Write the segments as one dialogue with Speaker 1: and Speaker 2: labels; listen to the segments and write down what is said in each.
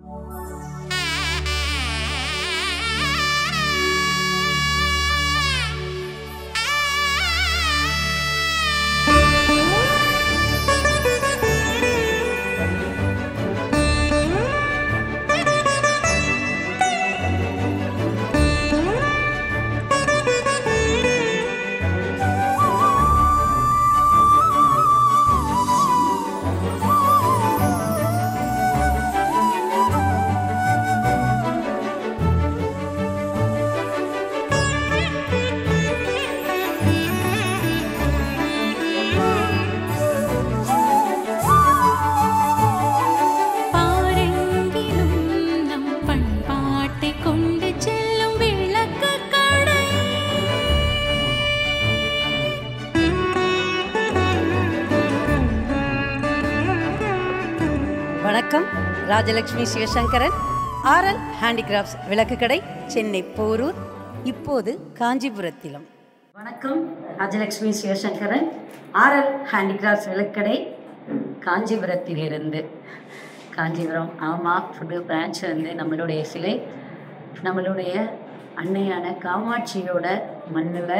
Speaker 1: பாரெங்கிலும் நம் பண்பாட்டை கொண்டு செல்லும் விளக்கு கடை
Speaker 2: வணக்கம் ராஜலட்சுமி சிவசங்கரன் ஆர்எல் ஹேண்டிகிராஃப்ட்ஸ் விளக்குக்கடை சென்னை போரூர் இப்போது காஞ்சிபுரத்திலும் வணக்கம் ராஜலட்சுமி சிவசங்கரன் ஆர்எல் ஹேண்டிகிராஃப்ட்ஸ் விளக்குக்கடை காஞ்சிபுரத்திலிருந்து காஞ்சிபுரம் ஆமாம் ஃபுட்டு பிரான்ச் வந்து நம்மளுடைய சிலை நம்மளுடைய அன்னையான காமாட்சியோட மண்ணில்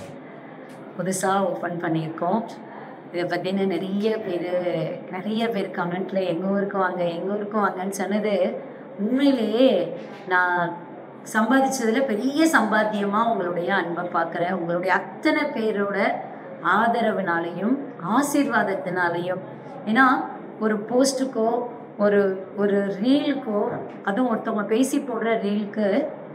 Speaker 2: புதுசாக ஓப்பன் பண்ணியிருக்கோம் இதை பற்றின நிறைய பேர் நிறைய பேர் கமெண்ட்டில் எங்கள் ஊருக்கு வாங்க எங்கள் ஊருக்கு வாங்கன்னு சொன்னது உண்மையிலேயே நான் சம்பாதிச்சதில் பெரிய சம்பாத்தியமாக உங்களுடைய அன்பை பார்க்குறேன் உங்களுடைய அத்தனை பேரோட ஆதரவுனாலையும் ஆசீர்வாதத்தினாலையும் ஏன்னா ஒரு போஸ்ட்டுக்கோ ஒரு ஒரு ரீலுக்கோ அதுவும் ஒருத்தவங்க பேசி போடுற ரீலுக்கு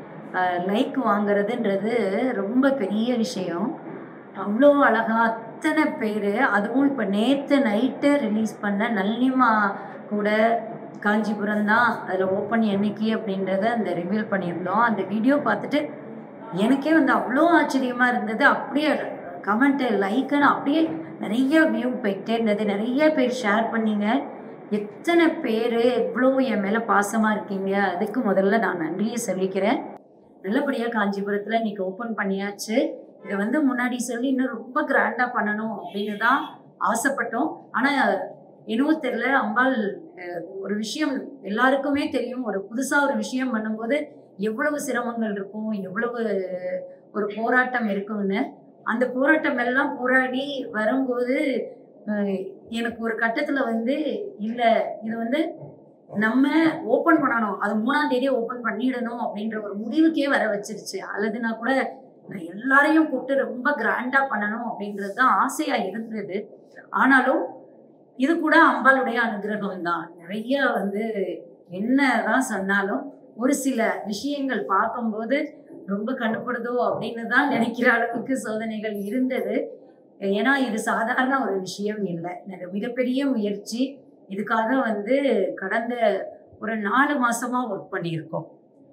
Speaker 2: லைக் வாங்குறதுன்றது ரொம்ப பெரிய விஷயம் அவ்வளோ அழகாக அத்தனை பேர் அதுவும் இப்போ நேற்று நைட்டு ரிலீஸ் பண்ண நல்லிமா கூட காஞ்சிபுரம் தான் அதில் ஓப்பன் என்னைக்கு அப்படின்றத அந்த ரிவீல் பண்ணியிருந்தோம் அந்த வீடியோ பார்த்துட்டு எனக்கே வந்து அவ்வளோ ஆச்சரியமாக இருந்தது அப்படியே கமெண்ட்டு லைக்குன்னு அப்படியே நிறைய வியூ போயிட்டே இருந்தது நிறைய பேர் ஷேர் பண்ணீங்க எத்தனை பேர் எவ்வளோ என் மேலே பாசமாக இருக்கீங்க அதுக்கு முதல்ல நான் நன்றியை சொல்லிக்கிறேன் நல்லபடியாக காஞ்சிபுரத்தில் இன்னைக்கு ஓப்பன் பண்ணியாச்சு இதை வந்து முன்னாடி சொல்லி இன்னும் ரொம்ப கிராண்டாக பண்ணணும் அப்படின்னு தான் ஆசைப்பட்டோம் ஆனால் என்னவோ தெரில அம்பாள் அஹ், ஒரு விஷயம் எல்லாருக்குமே தெரியும் ஒரு புதுசாக ஒரு விஷயம் பண்ணும்போது எவ்வளவு சிரமங்கள் இருக்கும் எவ்வளவு ஒரு போராட்டம் இருக்கும்னு அந்த போராட்டம் எல்லாம் போராடி வரும்போது அஹ், எனக்கு ஒரு கட்டத்தில் வந்து இல்லை இது வந்து நம்ம ஓப்பன் பண்ணணும் அது மூணாம் தேதி ஓப்பன் பண்ணிடணும் அப்படின்ற ஒரு முடிவுக்கே வர வச்சிருச்சு அல்லதுனா கூட நான் எல்லாரையும் கூப்பிட்டு ரொம்ப கிராண்டா பண்ணணும் அப்படின்றது தான் ஆசையா இருந்தது ஆனாலும் இது கூட அம்பாளுடைய அனுகிரகம் தான் நிறைய வந்து என்னதான் சொன்னாலும் ஒரு சில விஷயங்கள் பார்க்கும்போது ரொம்ப கண்டுபடுதோ அப்படின்னு தான் நினைக்கிற அளவுக்கு சோதனைகள் இருந்தது ஏன்னா இது சாதாரண ஒரு விஷயம் இல்லை நெ- மிகப்பெரிய முயற்சி இதுக்காக வந்து கடந்த ஒரு நாலு மாசமா ஒர்க் பண்ணியிருக்கோம்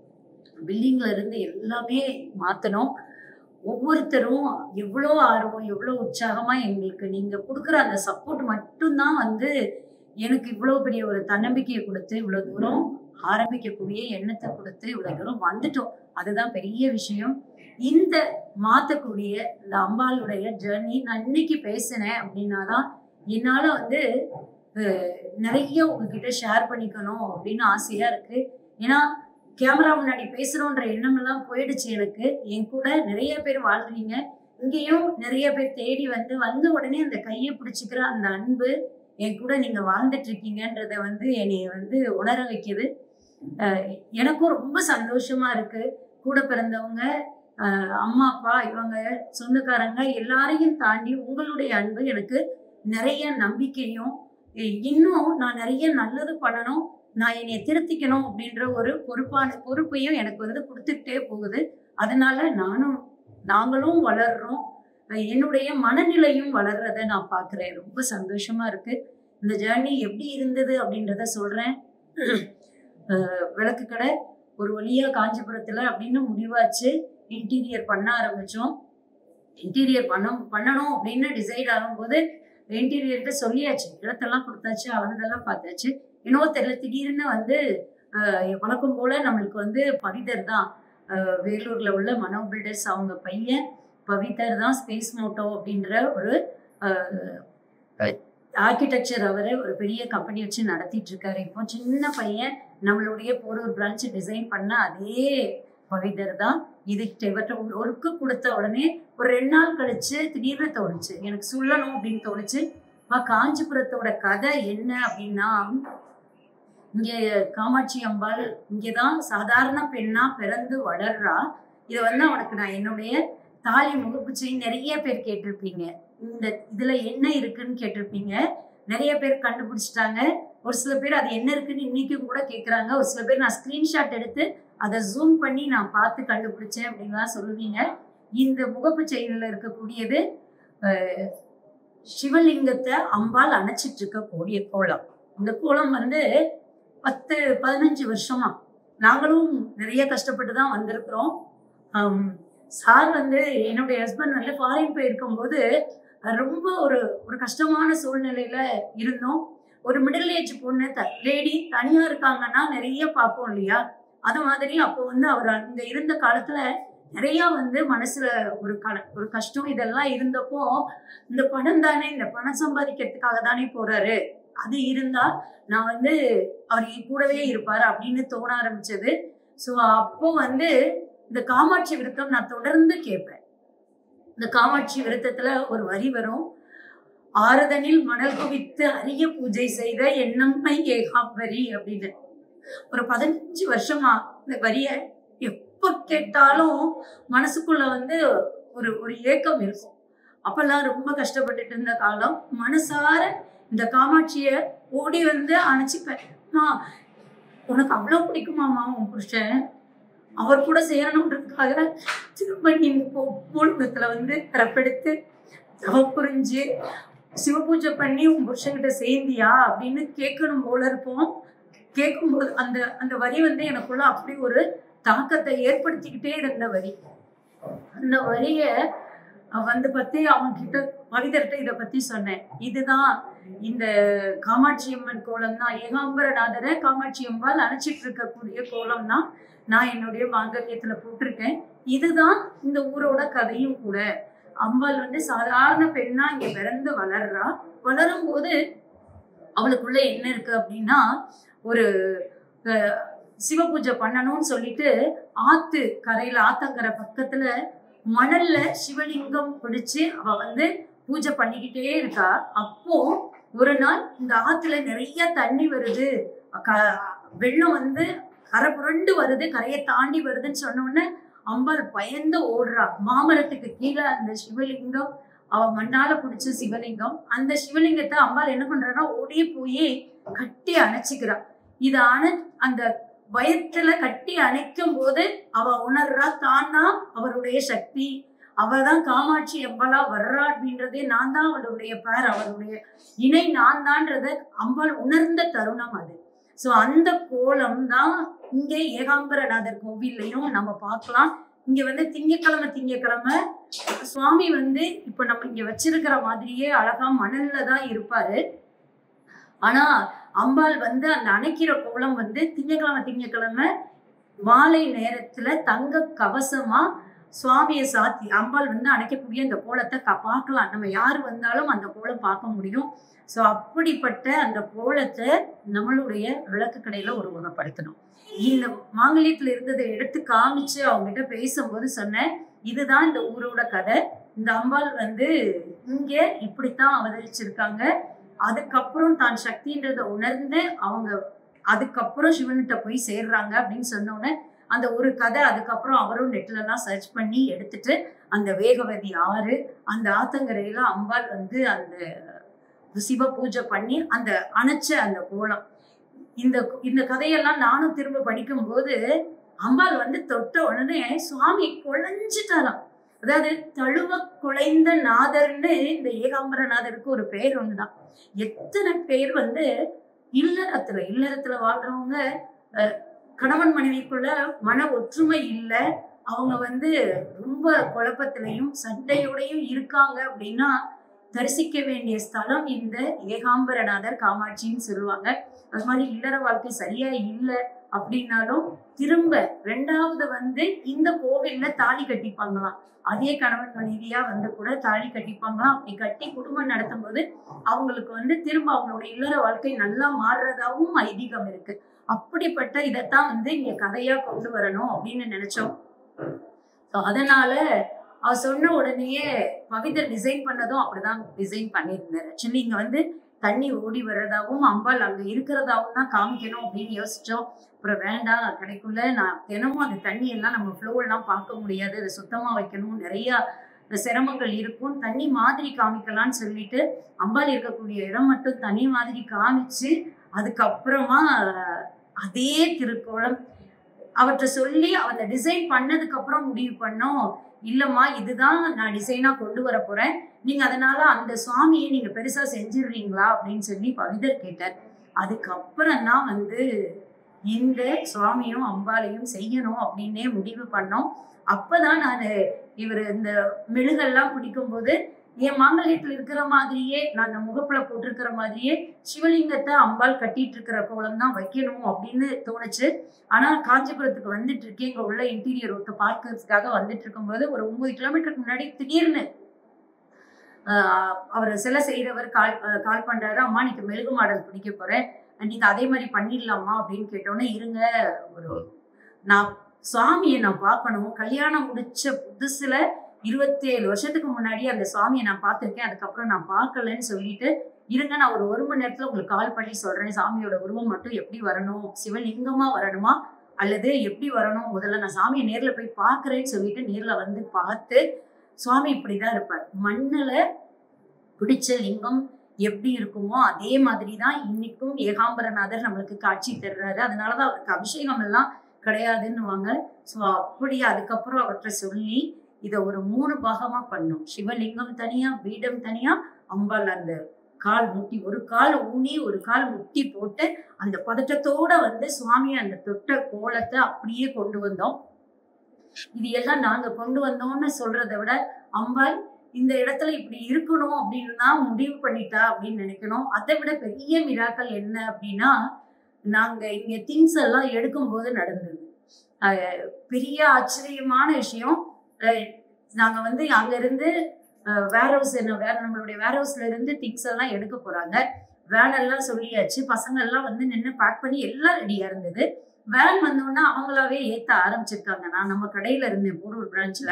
Speaker 2: பில்டிங்ல இருந்து எல்லாமே மாத்தணும் ஒவ்வொருத்தரும் எவ்வளோ ஆர்வம் எவ்வளோ உற்சாகமா எங்களுக்கு நீங்க கொடுக்குற அந்த சப்போர்ட் மட்டும்தான் வந்து எனக்கு இவ்வளோ பெரிய ஒரு தன்னம்பிக்கையை கொடுத்து இவ்வளோ தூரம் ஆரம்பிக்கக்கூடிய எண்ணத்தை கொடுத்து இவ்வளோ தூரம் வந்துட்டோம் அதுதான் பெரிய விஷயம் இந்த மாற்றக்கூடிய இந்த அம்பாளுடைய ஜேர்னி நான் இன்னைக்கு பேசினேன் அப்படின்னா தான் என்னால் வந்து அஹ், நிறைய உங்ககிட்ட ஷேர் பண்ணிக்கணும் அப்படின்னு ஆசையாக இருக்குது ஏன்னா கேமரா முன்னாடி பேசுகிறோன்ற எண்ணமெல்லாம் போயிடுச்சு எனக்கு என் கூட நிறைய பேர் வாழ்றீங்க இங்கேயும் நிறைய பேர் தேடி வந்து வந்த உடனே அந்த கையை பிடிச்சிக்கிற அந்த அன்பு என் கூட நீங்கள் வாழ்ந்துட்டு இருக்கீங்கன்றத வந்து என்னை வந்து உணர வைக்குது அஹ் எனக்கும் ரொம்ப சந்தோஷமா இருக்கு கூட பிறந்தவங்க அஹ் அம்மா அப்பா இவங்க சொந்தக்காரங்க எல்லாரையும் தாண்டி உங்களுடைய அன்பு எனக்கு நிறைய நம்பிக்கையும் இ- இன்னும் நான் நிறைய நல்லது பண்ணணும் நான் என்னை திருத்திக்கணும் அப்படின்ற ஒரு பொறுப்பான பொறுப்பையும் எனக்கு வந்து கொடுத்துக்கிட்டே போகுது அதனால நானும் நாங்களும் வளர்றோம் அஹ் என்னுடைய மனநிலையும் வளர்றத நான் பார்க்குறேன் ரொம்ப சந்தோஷமா இருக்கு இந்த ஜேர்னி எப்படி இருந்தது அப்படின்றத சொல்றேன் அஹ் விளக்கு கடை ஒரு வழியா காஞ்சிபுரத்துல அப்படின்னு முடிவாச்சு இன்டீரியர் பண்ண ஆரம்பிச்சோம் இன்டீரியர் பண்ண பண்ணணும் அப்படின்னு டிசைட் ஆகும்போது இன்டீரியர்கிட்ட சொல்லியாச்சு இடத்தெல்லாம் கொடுத்தாச்சு அளந்தெல்லாம் பார்த்தாச்சு இன்னும் தெரியல திடீர்னு வந்து அஹ், வழக்கம் போல நம்மளுக்கு வந்து பவிதர் தான் அஹ், வேலூர்ல உள்ள மனோ பில்டர்ஸ் அவங்க பையன் பவிதர் தான் ஸ்பேஸ் மோட்டோ அப்படின்ற ஒரு அஹ், ஆர்கிடெக்சர் அவர் ஒரு பெரிய கம்பெனி வச்சு நடத்திட்டு இருக்காரு இப்போ சின்ன பையன் நம்மளுடைய போரூர் பிரான்ச் டிசைன் பண்ண அதே பவிதர் தான் இது இவர்கிட்ட ஒர்க்கு கொடுத்த உடனே ஒரு ரெண்டு நாள் கழிச்சு திடீர்னு தோணுச்சு எனக்கு சொல்லணும் அப்படின்னு தோணுச்சு அப்ப காஞ்சிபுரத்தோட கதை என்ன அப்படின்னா இங்க காமாட்சி அம்பாள் இங்கதான் சாதாரண பெண்ணா பிறந்து வளர்றா இதை வந்து அவனுக்கு நான் என்னுடைய தாலி முகப்பு செயின் நிறைய பேர் கேட்டிருப்பீங்க இந்த இதுல என்ன இருக்குன்னு கேட்டிருப்பீங்க நிறைய பேர் கண்டுபிடிச்சிட்டாங்க ஒரு சில பேர் அது என்ன இருக்குன்னு இன்னைக்கும் கூட கேட்குறாங்க ஒரு சில பேர் நான் ஸ்கிரீன்ஷாட் எடுத்து அதை ஜூம் பண்ணி நான் பார்த்து கண்டுபிடிச்சேன் அப்படின்லாம் சொல்லுவீங்க இந்த முகப்பு செயினில் இருக்கக்கூடியது அஹ், சிவலிங்கத்தை அம்பாள் அணைச்சிட்டு இருக்கக்கூடிய கோலம் இந்த கோலம் வந்து பத்து பதினஞ்சு வருஷமா நாங்களும் நிறைய கஷ்டப்பட்டு தான் வந்திருக்கிறோம் ஆம், சார் வந்து என்னுடைய ஹஸ்பண்ட் வந்து ஃபாரின் போயிருக்கும்போது அஹ், ரொம்ப ஒரு ஒரு கஷ்டமான சூழ்நிலையில இருந்தோம் ஒரு மிடில் ஏஜ் பொண்ணு த லேடி தனியா இருக்காங்கன்னா நிறைய பார்ப்போம் இல்லையா அது மாதிரி அப்போ வந்து அவர் அங்க இருந்த காலத்துல நிறைய வந்து மனசுல ஒரு க ஒரு கஷ்டம் இதெல்லாம் இருந்தப்போ இந்த பணம் தானே இந்த பணம் சம்பாதிக்கிறதுக்காக தானே போறாரு அது இருந்தா நான் வந்து அவர் என் கூடவே இருப்பாரு அப்படின்னு தோண ஆரம்பிச்சது ஸோ அப்போ வந்து இந்த காமாட்சி விருத்தம் நான் தொடர்ந்து கேட்பேன் இந்த காமாட்சி விருத்தத்துல ஒரு வரி வரும் ஆறுதனில் மணல் குவித்து அரிய பூஜை செய்த எண்ணம்மை ஏகாம்பரி அப்படின்னு ஒரு பதினஞ்சு வருஷமா இந்த வரிய எப்ப கேட்டாலும் மனசுக்குள்ள வந்து ஒரு ஒரு ஏக்கம் இருக்கும் அப்பெல்லாம் ரொம்ப கஷ்டப்பட்டுட்டு இருந்த காலம் மனசார இந்த காமாட்சிய ஓடி வந்து அணைச்சிப்பேன் "அம்மா, உனக்கு அவ்வளோ பிடிக்குமாமா உன் புருஷன் அவர் கூட சேரணுன்றதுக்காக திரும்ப நீ இந்த பூ- பூலகத்துல வந்து பிறப்பெடுத்து தவ புரிஞ்சு சிவபூஜை பண்ணி உன் புருஷன்கிட்ட சேர்ந்தியா அப்படின்னு கேட்கணும் போல இருப்போம் கேட்கும்போது அந்த அந்த வரி வந்து எனக்குள்ள அப்படி ஒரு தாக்கத்தை ஏற்படுத்திக்கிட்டே இருந்த வரி அந்த வரிய வந்து பத்தி அவங்க கிட்ட மனிதர்கிட்ட இதை பத்தி சொன்னேன் இதுதான் இந்த காமாட்சி அம்மன் கோலம் தான் ஏகாம்பரநாதரை காமாட்சி அம்பாள் அணைச்சிட்டு இருக்கக்கூடிய கோலம் தான் நான் என்னுடைய மாங்கல்யத்துல போட்டிருக்கேன் இதுதான் இந்த ஊரோட கதையும் கூட அம்பாள் வந்து சாதாரண பெண்ணா இங்க பிறந்து வளர்றா வளரும் போது அவளுக்குள்ள என்ன இருக்கு அப்படின்னா ஒரு அஹ், சிவ பூஜை பண்ணணும்னு சொல்லிட்டு ஆத்து கரையில ஆத்தங்கரை பக்கத்துல மணல்ல சிவலிங்கம் பிடிச்சு அவ வந்து பூஜை பண்ணிக்கிட்டே இருக்கா அப்போ ஒரு நாள் இந்த ஆத்துல நிறைய தண்ணி வருது க- வெள்ளம் வந்து கரை புரண்டு வருது கரையை தாண்டி வருதுன்னு சொன்ன உடனே அம்பாள் பயந்து ஓடுறா மாமரத்துக்கு கீழே அந்த சிவலிங்கம் அவ மண்ணால பிடிச்ச சிவலிங்கம் அந்த சிவலிங்கத்தை அம்பாள் என்ன பண்றான்னா ஓடி போய் கட்டி அணைச்சிக்கிறா இத அணை அந்த வயிற்றுல கட்டி அணைக்கும் போது அவ உணர்றா தான் தான் அவருடைய சக்தி அவ தான் காமாட்சி எவ்வளா வர்றா அப்படின்றதே நான் தான் அவளுடைய பேர் அவருடைய இணை நான் தான்றத அம்பாள் உணர்ந்த தருணம் அது சோ அந்த கோலம் தான் இங்கே ஏகாம்பரநாதர் கோவில்லையும் நம்ம பார்க்கலாம் இங்க வந்து திங்கக்கிழமை திங்கக்கிழமை சுவாமி வந்து இப்ப நம்ம இங்க வச்சிருக்கிற மாதிரியே அழகா மணல்ல தான் இருப்பாரு ஆனா அம்பாள் வந்து அந்த அணைக்கிற கோலம் வந்து திங்கக்கிழமை திங்கக்கிழமை மாலை நேரத்துல தங்க கவசமா சுவாமியை சாத்தி அம்பாள் வந்து அணைக்கக்கூடிய அந்த கோலத்தை க- பார்க்கலாம் நம்ம யார் வந்தாலும் அந்த கோலம் பார்க்க முடியும் ஸோ அப்படிப்பட்ட அந்த கோலத்தை நம்மளுடைய விளக்கு கடையில உருவகப்படுத்தணும் இந்த மாங்கல்யத்துல இருந்ததை எடுத்து காமிச்சு அவங்ககிட்ட பேசும்போது சொன்னேன் இதுதான் இந்த ஊரோட கதை இந்த அம்பாள் வந்து இங்க இப்படித்தான் அவதரிச்சிருக்காங்க அதுக்கப்புறம் தான் சக்தின்றதை உணர்ந்து அவங்க அதுக்கப்புறம் சிவன்கிட்ட போய் சேர்றாங்க அப்படின்னு சொன்ன உடனே அந்த ஒரு கதை அதுக்கப்புறம் அவரும் நெட்ல எல்லாம் சர்ச் பண்ணி எடுத்துட்டு அந்த வேகவதி ஆறு அந்த ஆத்தங்கரையில அம்பாள் வந்து அந்த சிவ பூஜை பண்ணி அந்த அணைச்ச அந்த கோலம் இந்த இந்த கதையெல்லாம் நானும் திரும்ப படிக்கும்போது அம்பாள் வந்து தொட்ட உடனே சுவாமி குழஞ்சிட்டாராம் அதாவது தழுவ குலைந்த நாதர்னு இந்த ஏகாம்பரநாதருக்கு ஒரு பேர் ஒண்ணுதான் எத்தனை பேர் வந்து இல்லறத்துல இல்லறத்துல வாழ்றவங்க அஹ், கணவன் மனைவிக்குள்ள மன ஒற்றுமை இல்லை அவங்க வந்து ரொம்ப குழப்பத்திலையும் சண்டையோடையும் இருக்காங்க அப்படின்னா தரிசிக்க வேண்டிய ஸ்தலம் இந்த ஏகாம்பரநாதர் காமாட்சின்னு சொல்லுவாங்க அது மாதிரி இல்லற வாழ்க்கை சரியா இல்லை அப்படின்னாலும் திரும்ப ரெண்டாவது வந்து இந்த கோவில்ல தாலி கட்டிப்பாங்களாம் அதே கணவன் மனைவியா வந்து கூட தாலி கட்டிப்பாங்களாம் அப்படி கட்டி குடும்பம் நடத்தும் போது அவங்களுக்கு வந்து திரும்ப அவங்களோட இல்லற வாழ்க்கை நல்லா மாறுறதாவும் ஐதீகம் இருக்கு அப்படிப்பட்ட இதைத்தான் வந்து இங்க கதையா கொண்டு வரணும் அப்படின்னு நினைச்சோம் So, அதனால அவ சொன்ன உடனேயே பவிதர் டிசைன் பண்ணதும் அப்படிதான் டிசைன் பண்ணியிருந்தாரு ஆக்சுவலி இங்க வந்து தண்ணி ஓடி வர்றதாவும் அம்பாள் அங்க இருக்கிறதாவும் தான் காமிக்கணும் அப்படின்னு யோசிச்சோம் அப்புறம் வேண்டாம் கடைக்குள்ள நான் தினமும் அந்த தண்ணி எல்லாம் நம்ம ஃப்ளோ எல்லாம் பார்க்க முடியாது அதை சுத்தமா வைக்கணும் நிறைய இந்த சிரமங்கள் இருக்கும் தண்ணி மாதிரி காமிக்கலாம்னு சொல்லிட்டு அம்பாள் இருக்கக்கூடிய இடம் மட்டும் தனி மாதிரி காமிச்சு அதுக்கப்புறமா அஹ், அதே திருக்கோலம் அவர்கிட்ட சொல்லி அந்த டிசைன் பண்ணதுக்கு அப்புறம் முடிவு பண்ணோம் இல்லம்மா இதுதான் நான் டிசைனா கொண்டு வர போறேன் நீங்க அதனால அந்த சுவாமியை நீங்க பெருசா செஞ்சிடுறீங்களா அப்படின்னு சொல்லி பவிதர் கேட்டார் அதுக்கப்புறம் தான் வந்து இந்த சுவாமியும் அம்பாலையும் செய்யணும் அப்படின்னே முடிவு பண்ணோம் அப்பதான் நான் இவர் இந்த மெழுகெல்லாம் பிடிக்கும்போது என் மாங்கல்யத்தில் இருக்கிற மாதிரியே நான் அந்த முகப்புல போட்டிருக்கிற மாதிரியே சிவலிங்கத்தை அம்பாள் கட்டிட்டு இருக்கிற கோலம் தான் வைக்கணும் அப்படின்னு தோணுச்சு ஆனா காஞ்சிபுரத்துக்கு வந்துட்டு இருக்கேன் இங்க உள்ள இன்டீரியர் ஒர்க்கு பார்க்கறதுக்காக வந்துட்டு இருக்கும்போது ஒரு ஒன்பது கிலோமீட்டருக்கு முன்னாடி திடீர்னு ஆஹ் அவர் சிலை செய்யறவர் கால் ஆஹ் கால் பண்றாரு அம்மா நீங்க மெழுகு மாடல் பிடிக்க போறேன் நீங்க அதே மாதிரி பண்ணிடலாமா அப்படின்னு கேட்டோன்னே இருங்க ஒரு நான் சுவாமியை நான் பார்க்கணும் கல்யாணம் முடிச்ச புதுசுல இருபத்தேழு வருஷத்துக்கு முன்னாடி அந்த சுவாமியை நான் பார்த்திருக்கேன் அதுக்கப்புறம் நான் பார்க்கலன்னு சொல்லிட்டு இருங்க நான் ஒரு ஒரு மணி நேரத்துல உங்களுக்கு கால் பண்ணி சொல்றேன் சாமியோட உருவம் மட்டும் எப்படி வரணும் சிவலிங்கமா வரணுமா அல்லது எப்படி வரணும் முதல்ல நான் சாமியை நேர்ல போய் பார்க்கறேன்னு சொல்லிட்டு நேர்ல வந்து பார்த்து சுவாமி இப்படிதான் இருப்பார் மண்ணுல பிடிச்ச லிங்கம் எப்படி இருக்குமோ அதே மாதிரி தான் இன்னைக்கும் ஏகாம்பரநாதர் நம்மளுக்கு காட்சி தர்றாரு அதனாலதான் அவருக்கு அபிஷேகம் எல்லாம் கிடையாதுன்னுவாங்க ஸோ அப்படி அதுக்கப்புறம் அவர்கிட்ட சொல்லி இதை ஒரு மூணு பாகமா பண்ணோம் சிவலிங்கம் தனியா பீடம் தனியா அம்பாள் அந்த கால் முட்டி ஒரு கால் ஊனி ஒரு கால் முட்டி போட்டு அந்த பதட்டத்தோட வந்து சுவாமி அந்த தொட்ட கோலத்தை அப்படியே கொண்டு வந்தோம் இது எல்லாம் நாங்க கொண்டு வந்தோம்னு சொல்றதை விட அம்பாள் இந்த இடத்துல இப்படி இருக்கணும் அப்படின்னு தான் முடிவு பண்ணிட்டா அப்படின்னு நினைக்கணும் அதை விட பெரிய மிராக்கள் என்ன அப்படின்னா நாங்க இங்க திங்ஸ் எல்லாம் எடுக்கும்போது நடந்தது அஹ் பெரிய ஆச்சரியமான விஷயம் அஹ் நாங்க வந்து அங்க இருந்து வேர் ஹவுஸ் என்ன வேற நம்மளுடைய வேர் ஹவுஸ்ல இருந்து திங்ஸ் எல்லாம் எடுக்க போறாங்க வேன் எல்லாம் சொல்லியாச்சு பசங்க எல்லாம் வந்து நின்று பேக் பண்ணி எல்லாம் ரெடியா இருந்தது வேன் வந்தோடனே அவங்களாவே ஏத்த ஆரம்பிச்சிருக்காங்க நான் நம்ம கடையில இருந்தேன் போரூர் பிரான்ச்ல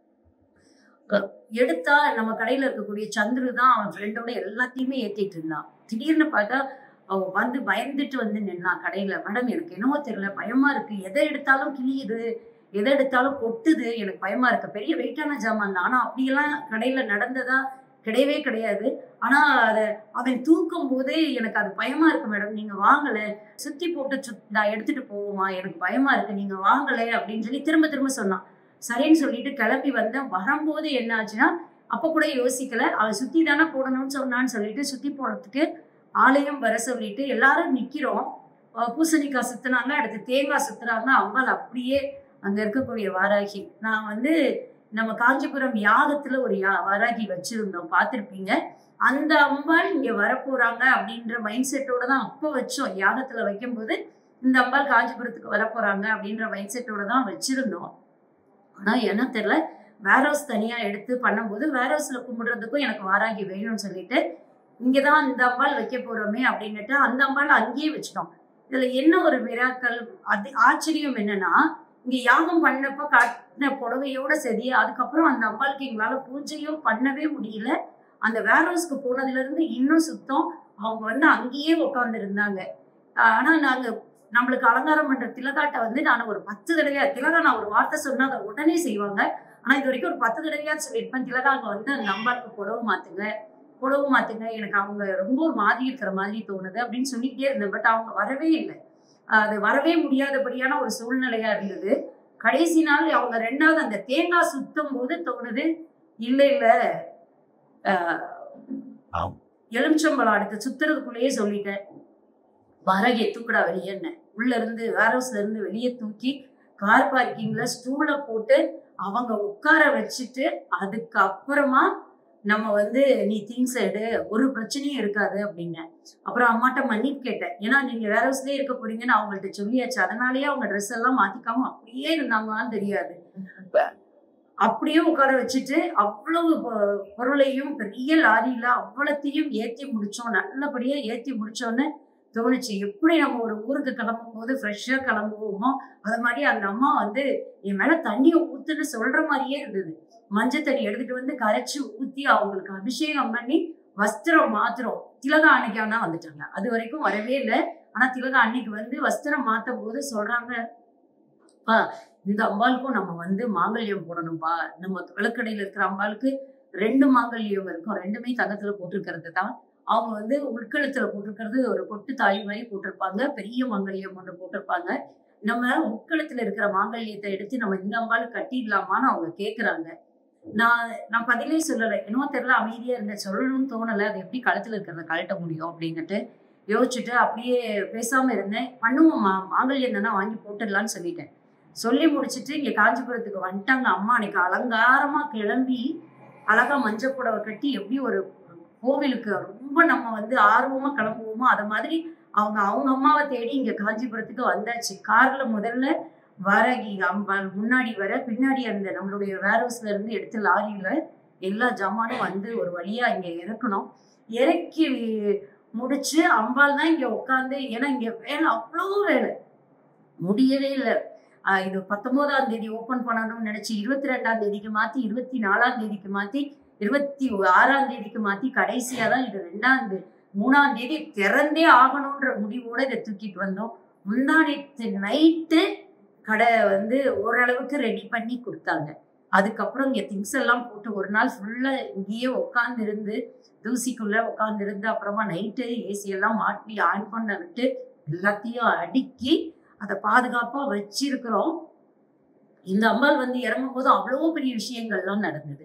Speaker 2: எடுத்தா நம்ம கடையில இருக்கக்கூடிய சந்துரு தான் அவன் ஃப்ரெண்டோட எல்லாத்தையுமே ஏத்திட்டு இருந்தான் திடீர்னு பார்த்தா அவன் வந்து பயந்துட்டு வந்து நின்னான் கடையில மேடம் எனக்கு என்னவோ தெரியல பயமா இருக்கு எதை எடுத்தாலும் கிழியுது எதை எடுத்தாலும் கொட்டுது எனக்கு பயமா இருக்கு பெரிய வெயிட்டான ஜாமான் தான் ஆனா அப்படியெல்லாம் கடையில நடந்ததா கிடையவே கிடையாது ஆனா அதை அவன் தூக்கும் போதே எனக்கு அது பயமா இருக்கு மேடம் நீங்க வாங்கல சுத்தி போட்டு சுத் நான் எடுத்துட்டு போவோமா எனக்கு பயமா இருக்கு நீங்க வாங்கல அப்படின்னு சொல்லி திரும்ப திரும்ப சொன்னான் சரின்னு சொல்லிட்டு கிளம்பி வந்தேன் வரும்போது என்ன ஆச்சுன்னா அப்ப கூட யோசிக்கல அவன் சுத்தி தானே போடணும்னு சொன்னான்னு சொல்லிட்டு சுத்தி போடுறதுக்கு ஆலயம் வர சொல்லிட்டு எல்லாரும் நிக்கிறோம் அஹ் பூசணிக்காய் சுத்துனாங்க அடுத்து தேங்காய் சுத்துறாங்க அம்பாள் அப்படியே அங்க இருக்கக்கூடிய வாராகி நான் வந்து நம்ம காஞ்சிபுரம் யாகத்துல ஒரு யா வாராகி வச்சிருந்தோம் பார்த்திருப்பீங்க அந்த அம்பாள் இங்க வரப்போறாங்க அப்படின்ற மைண்ட் செட்டோட தான் அப்போ வச்சோம் யாகத்துல வைக்கும்போது இந்த அம்பாள் காஞ்சிபுரத்துக்கு வரப்போறாங்க அப்படின்ற மைண்ட் செட்டோட தான் வச்சிருந்தோம் ஆனா என்ன தெரியல வேர் ஹவுஸ் தனியா எடுத்து பண்ணும்போது வேர் ஹவுஸ்ல கும்பிடுறதுக்கும் எனக்கு வாராகி வேணும்னு சொல்லிட்டு இங்கதான் இந்த அம்பாள் வைக்க போறோமே அப்படின்னுட்டு அந்த அம்பாள் அங்கேயே வச்சிட்டோம் இதுல என்ன ஒரு மிராக்கள் அது ஆச்சரியம் என்னன்னா இங்க யாகம் பண்ணப்ப காட்டின புடவையோட சரி அதுக்கப்புறம் அந்த அம்பாளுக்கு எங்களால பூஜையும் பண்ணவே முடியல அந்த வேர் ஹவுஸ்க்கு போனதுல இருந்து இன்னும் சுத்தம் அவங்க வந்து அங்கேயே உட்கார்ந்து இருந்தாங்க ஆனா நாங்க நம்மளுக்கு அலங்காரம் பண்ற திலகாட்டை வந்து நான் ஒரு பத்து தடவையா திலகா நான் ஒரு வார்த்தை சொன்னா அதை உடனே செய்வாங்க ஆனா இது வரைக்கும் ஒரு பத்து தடவையா சொல்லியிருப்பேன் திலகா அங்க வந்து அந்த அம்பாளுக்கு புடவை மாத்துங்க புடவை மாத்துங்க எனக்கு அவங்க ரொம்ப ஒரு மாதிரி இருக்கிற மாதிரி தோணுது அப்படின்னு சொல்லிக்கிட்டே இருந்தேன் பட் அவங்க வரவே இல்லை அது வரவே முடியாதபடியான ஒரு சூழ்நிலையா இருந்தது கடைசி நாள் அவங்க ரெண்டாவது அந்த தேங்காய் சுத்தும் போது தோணுது இல்ல இல்ல ஆஹ்,
Speaker 3: ஆம்.
Speaker 2: எலுமிச்சம்பழம் அடுத்து சுத்துறதுக்குள்ளேயே சொல்லிட்டேன் வரகை தூக்குடா வெளியேன்னு உள்ள இருந்து வேர் ஹவுஸ்ல இருந்து வெளியே தூக்கி கார் பார்க்கிங்ல ஸ்டூல போட்டு அவங்க உட்கார வச்சுட்டு அதுக்கப்புறமா
Speaker 3: நம்ம வந்து நீ திங்ஸ் எடு ஒரு பிரச்சனையும் இருக்காது அப்படின்னேன் அப்புறம் அம்மாட்ட மன்னிப்பு கேட்டேன் ஏன்னா நீங்க வேற ஹவுஸ்லயே இருக்க போறீங்கன்னு அவங்கள்ட்ட சொல்லியாச்சு அதனாலயே அவங்க ட்ரெஸ் எல்லாம் மாத்திக்காம அப்படியே இருந்தாங்களான்னு தெரியாது அப்படியே உட்கார வச்சுட்டு அவ்வளவு பொ- பொருளையும் பெரிய லாரியில அவ்வளத்தையும் ஏத்தி முடிச்சோம் நல்லபடியா ஏத்தி முடிச்சோன்னு தோணுச்சு எப்படி நம்ம ஒரு ஊருக்கு கிளம்பும் போது ஃப்ரெஷ்ஷாக கிளம்புவோமோ அது மாதிரி அந்த அம்மா வந்து என் மேல தண்ணியை ஊத்துன்னு சொல்ற மாதிரியே இருந்தது மஞ்சள் தண்ணி எடுத்துட்டு வந்து கரைச்சி ஊத்தி அவங்களுக்கு அபிஷேகம் பண்ணி வஸ்திரம் மாத்திரம் திலகா அன்னைக்கு ஆனா வந்துட்டாங்க அது வரைக்கும் வரவே இல்லை ஆனா திலகா அன்னைக்கு வந்து வஸ்திரம் மாத்தும் போது சொல்றாங்க "பா, இந்த அம்பாளுக்கும் நம்ம வந்து மாங்கல்யம் போடணும்ப்பா நம்ம விளக்கடையில இருக்கிற அம்பாளுக்கு ரெண்டு மாங்கல்யம் இருக்கும் ரெண்டுமே தங்கத்துல போட்டிருக்கிறது தான் அவங்க வந்து உட்கழுத்துல போட்டிருக்கிறது ஒரு பொட்டு தாலி மாதிரி போட்டிருப்பாங்க பெரிய மாங்கல்யம் ஒன்று போட்டிருப்பாங்க நம்ம உட்கழுத்துல இருக்கிற மாங்கல்யத்தை எடுத்து நம்ம இந்த அம்பாளுக்கு கட்டிடலாமான்னு அவங்க கேக்குறாங்க நான் நான் பதிலே சொல்லலை என்னவோ தெரியல அமைதியா இருந்தேன் சொல்லணும்னு தோணலை அது எப்படி கழுத்துல இருக்கிறத கழட்ட முடியும் அப்படின்னுட்டு யோசிச்சுட்டு அப்படியே பேசாம இருந்தேன் பண்ணுவோம்மா மாங்கல்யம் தானே வாங்கி போட்டுடலான்னு சொல்லிட்டேன் சொல்லி முடிச்சிட்டு இங்க காஞ்சிபுரத்துக்கு வந்துட்டாங்க அம்மா அன்னைக்கு அலங்காரமா கிளம்பி அழகா மஞ்சள் புடவை கட்டி எப்படி ஒரு கோவிலுக்கு ரொம்ப நம்ம வந்து ஆர்வமா கிளம்புவோமோ அது மாதிரி அவங்க அவங்க அம்மாவை தேடி இங்க காஞ்சிபுரத்துக்கு வந்தாச்சு கார்ல முதல்ல வர இங்க அம்பாள் முன்னாடி வர பின்னாடி அந்த நம்மளுடைய வேர் ஹவுஸ்ல இருந்து எடுத்து லாரியில எல்லா ஜாமானும் வந்து ஒரு வழியா இங்க இறக்கணும் இறக்கி முடிச்சு அம்பாள் தான் இங்க உட்காந்து ஏன்னா இங்க வேலை அவ்வளோ வேலை முடியவே இல்லை ஆஹ் இது பத்தொன்பதாம் தேதி ஓபன் பண்ணணும்னு நினைச்சு இருபத்தி ரெண்டாம் தேதிக்கு மாத்தி இருபத்தி நாலாம் தேதிக்கு மாத்தி இருபத்தி ஆறாம் தேதிக்கு மாத்தி கடைசியா தான் இது ரெண்டாம் தேதி மூணாம் தேதி திறந்தே ஆகணும்ன்ற முடிவோட இதை தூக்கிட்டு வந்தோம் முந்தானத்து நைட்டு கடை வந்து ஓரளவுக்கு ரெடி பண்ணி கொடுத்தாங்க அதுக்கப்புறம் இங்க திங்ஸ் எல்லாம் போட்டு ஒரு நாள் ஃபுல்லா இங்கேயே உட்கார்ந்து இருந்து தூசிக்குள்ள உட்கார்ந்து இருந்து அப்புறமா நைட்டு ஏசி எல்லாம் மாட்டி ஆன் பண்ண விட்டு எல்லாத்தையும் அடுக்கி அதை பாதுகாப்பா வச்சிருக்கிறோம் இந்த அம்பாள் வந்து இறங்கும் போது அவ்வளோ பெரிய விஷயங்கள்லாம் நடந்தது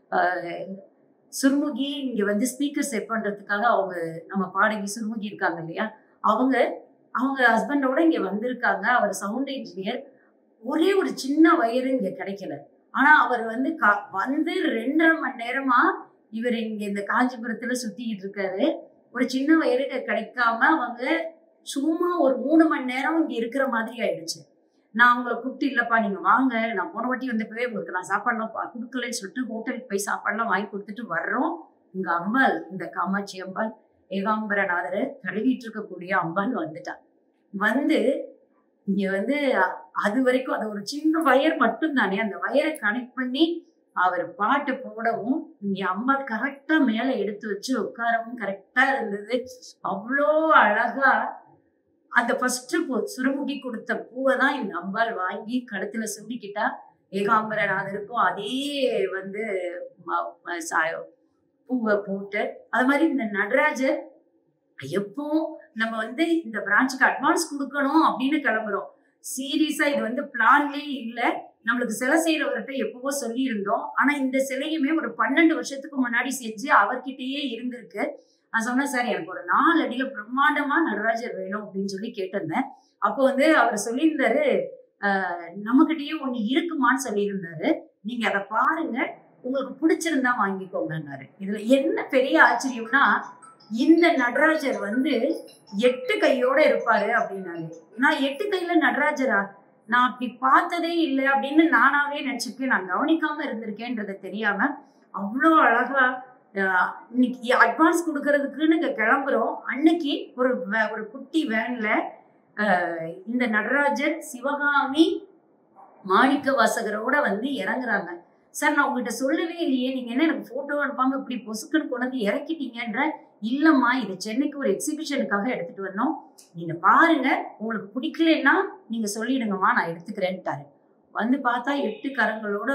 Speaker 3: ஆஹ் சுருமுகி இங்க வந்து ஸ்பீக்கர் செட் பண்றதுக்காக அவங்க நம்ம பாடகி சுருமுகி இருக்காங்க இல்லையா அவங்க அவங்க ஹஸ்பண்டோட இங்க வந்திருக்காங்க அவர் சவுண்ட் இன்ஜினியர் ஒரே ஒரு சின்ன வயரு இங்க கிடைக்கல ஆனா அவர் வந்து கா- வந்து ரெண்டரை மணி நேரமா இவர் இங்க இந்த காஞ்சிபுரத்துல சுத்திக்கிட்டு இருக்காரு ஒரு சின்ன வயரு கிடைக்காம அவங்க சும்மா ஒரு மூணு மணி நேரம் இங்க இருக்கிற மாதிரி ஆயிடுச்சு நான் அவங்கள கூப்பிட்டு இல்லப்பா நீங்க வாங்க நான் போன வாட்டி வந்தப்பவே உங்களுக்கு நான் சாப்பாடுலாம் பா- கொடுக்கலன்னு சொல்லிட்டு ஹோட்டலுக்கு போய் சாப்பாடுலாம் வாங்கி கொடுத்துட்டு வர்றோம் இங்க அம்பாள் இந்த காமாட்சி அம்பாள் ஏகாம்பரநாதரை தழுவிட்டு இருக்கக்கூடிய அம்பாள் வந்துட்டா வந்து இங்க வந்து அ- அது வரைக்கும் அது ஒரு சின்ன வயர் மட்டும் தானே அந்த வயரை கனெக்ட் பண்ணி அவர் பாட்டு போடவும் இங்க அம்பாள் கரெக்டா மேல எடுத்து வச்சு உட்காரவும் கரெக்டா இருந்தது அவ்வளோ அழகா அந்த ஃபர்ஸ்ட் பூ சுருமுகி கொடுத்த பூவை தான் இந்த அம்பாள் வாங்கி கழுத்துல சுருக்கிட்டா ஏகாம்பரநாதருக்கும் அதே வந்து ம- ம- சாயம் பூவை போட்டு அது மாதிரி இந்த நடராஜர் எப்போ நம்ம வந்து இந்த பிரான்ச்சுக்கு அட்வான்ஸ் கொடுக்கணும் அப்படின்னு கிளம்புறோம் சீரியஸா இது வந்து பிளான்லயே இல்ல நம்மளுக்கு சிலை செய்யறவர்கிட்ட எப்பவோ சொல்லியிருந்தோம் ஆனா இந்த சிலையுமே ஒரு பன்னெண்டு வருஷத்துக்கு முன்னாடி செஞ்சு அவர்கிட்டயே இருந்திருக்கு நான் சொன்னேன் சார் எனக்கு ஒரு நாலு அடியில பிரம்மாண்டமா நடராஜர் வேணும் அப்படின்னு சொல்லி கேட்டிருந்தேன் அப்போ வந்து அவர் சொல்லியிருந்தாரு ஆஹ் நம்மகிட்டயே ஒண்ணு இருக்குமான்னு சொல்லியிருந்தாரு நீங்க அதை பாருங்க உங்களுக்கு பிடிச்சிருந்தா வாங்கிக்கோங்கன்னாரு இதுல என்ன பெரிய ஆச்சரியம்னா இந்த நடராஜர் வந்து எட்டு கையோட இருப்பாரு அப்படின்னாரு நான் எட்டு கையில நடராஜரா நான் அப்படி பார்த்ததே இல்லை அப்படின்னு நானாவே நினைச்சிருக்கேன் நான் கவனிக்காம இருந்திருக்கேன்றது தெரியாம அவ்வளோ அழகா ஆஹ், இன்னைக்கு அட்வான்ஸ் கொடுக்கறதுக்குன்னு இங்க கிளம்புறோம் அன்னைக்கு ஒரு வே- ஒரு குட்டி வேன்ல ஆஹ், இந்த நடராஜர் சிவகாமி மாணிக்க வாசகரோட வந்து இறங்குறாங்க சார் நான் உங்ககிட்ட சொல்லவே இல்லையே நீங்க என்ன எனக்கு போட்டோ அனுப்பாம இப்படி பொசுக்குன்னு கொண்டு வந்து இறக்கிட்டீங்கன்ற இல்லம்மா இது சென்னைக்கு ஒரு எக்ஸிபிஷனுக்காக எடுத்துட்டு வந்தோம் நீங்க பாருங்க உங்களுக்கு பிடிக்கலன்னா நீங்க சொல்லிடுங்கம்மா நான் எடுத்துக்கிறேன்ட்டாரு வந்து பார்த்தா எட்டு கரங்களோட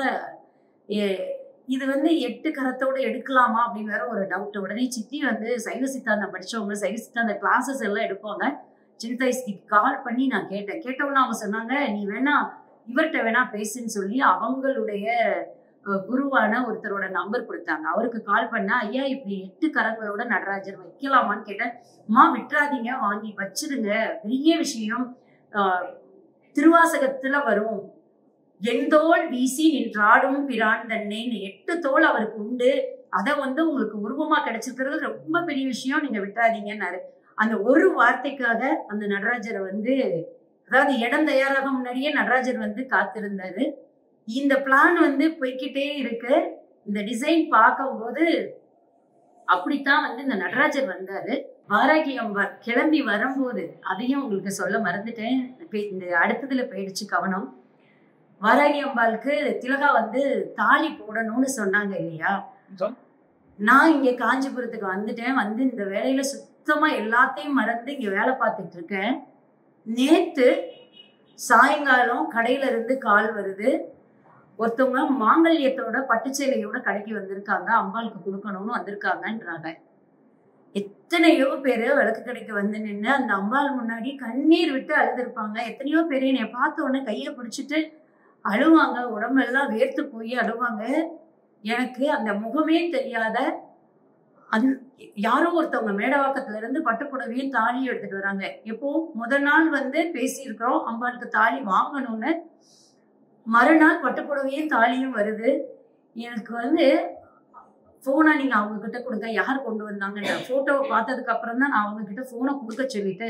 Speaker 3: எ- இது வந்து எட்டு கரத்தோட எடுக்கலாமா அப்படின்னு வேற ஒரு டவுட் உடனே சித்தி வந்து சைவ சித்தாந்தம் படிச்சவங்க சைவ சித்தாந்த கிளாஸஸ் எல்லாம் எடுப்பாங்க சிந்தைஸ்திக்கு கால் பண்ணி நான் கேட்டேன் கேட்டவுடனே அவங்க சொன்னாங்க நீ வேணா இவர்கிட்ட வேணா பேசுன்னு சொல்லி அவங்களுடைய அஹ், குருவான ஒருத்தரோட நம்பர் கொடுத்தாங்க அவருக்கு கால் பண்ணா ஐயா இப்படி எட்டு கரங்களோட நடராஜர் வைக்கலாமான்னு கேட்டேன் அம்மா விட்டுறாதீங்க வாங்கி வச்சிருங்க பெரிய விஷயம் ஆஹ், திருவாசகத்துல வரும் எந்தோள் வீசி நின்றாடும் பிரான் தன்னேன்னு எட்டு தோள் அவருக்கு உண்டு அதை வந்து உங்களுக்கு உருவமா கிடைச்சிருக்கிறது ரொம்ப பெரிய விஷயம் நீங்க விட்டுறாதீங்கன்னாரு அந்த ஒரு வார்த்தைக்காக அந்த நடராஜரை வந்து அதாவது இடம் தயாராக முன்னாடியே நடராஜர் வந்து காத்திருந்தாரு இந்த பிளான் வந்து போய்க்கிட்டே இருக்கு இந்த டிசைன் பார்க்கும்போது அப்படித்தான் வந்து இந்த நடராஜர் வந்தாரு வாராகி அம்பாள் கிளம்பி வரும்போது அதையும் உங்களுக்கு சொல்ல மறந்துட்டேன் இப்ப இந்த அடுத்ததுல போயிடுச்சு கவனம் வாராகி அம்பாளுக்கு திலகா வந்து தாலி போடணும்னு சொன்னாங்க இல்லையா
Speaker 4: சொல்.
Speaker 3: நான் இங்க காஞ்சிபுரத்துக்கு வந்துட்டேன் வந்து இந்த வேலையில சுத்தமா எல்லாத்தையும் மறந்து இங்க வேலை பார்த்துட்டு இருக்கேன் நேத்து சாயங்காலம் கடையில இருந்து கால் வருது ஒருத்தவங்க மாங்கல்யத்தோட பட்டுச்சேலையோட கடைக்கு வந்திருக்காங்க அம்பாளுக்கு கொடுக்கணும்னு வந்திருக்காங்கன்றாங்க எத்தனையோ பேர் விளக்கு கடைக்கு வந்து நின்று அந்த அம்பாள் முன்னாடி கண்ணீர் விட்டு அழுதுருப்பாங்க எத்தனையோ பேர் என்னை பார்த்த உடனே கையை பிடிச்சிட்டு அழுவாங்க உடம்பெல்லாம் வேர்த்து போய் அழுவாங்க எனக்கு அந்த முகமே தெரியாத அது யாரோ ஒருத்தவங்க மேடவாக்கத்துல இருந்து பட்டுப்புடவையும் தாலியும் எடுத்துட்டு வராங்க எப்போ முதல் நாள் வந்து பேசியிருக்கிறோம் அம்பாளுக்கு தாலி வாங்கணும்னு மறுநாள் பட்டுப்புடவையும் தாலியும் வருது எனக்கு வந்து ஃபோனை நீங்கள் அவங்க கிட்ட கொடுங்க யார் கொண்டு வந்தாங்கன்ற ஃபோட்டோவை பார்த்ததுக்கு அப்புறம் தான் நான் அவங்க கிட்ட ஃபோனை கொடுக்க சொல்லிட்டு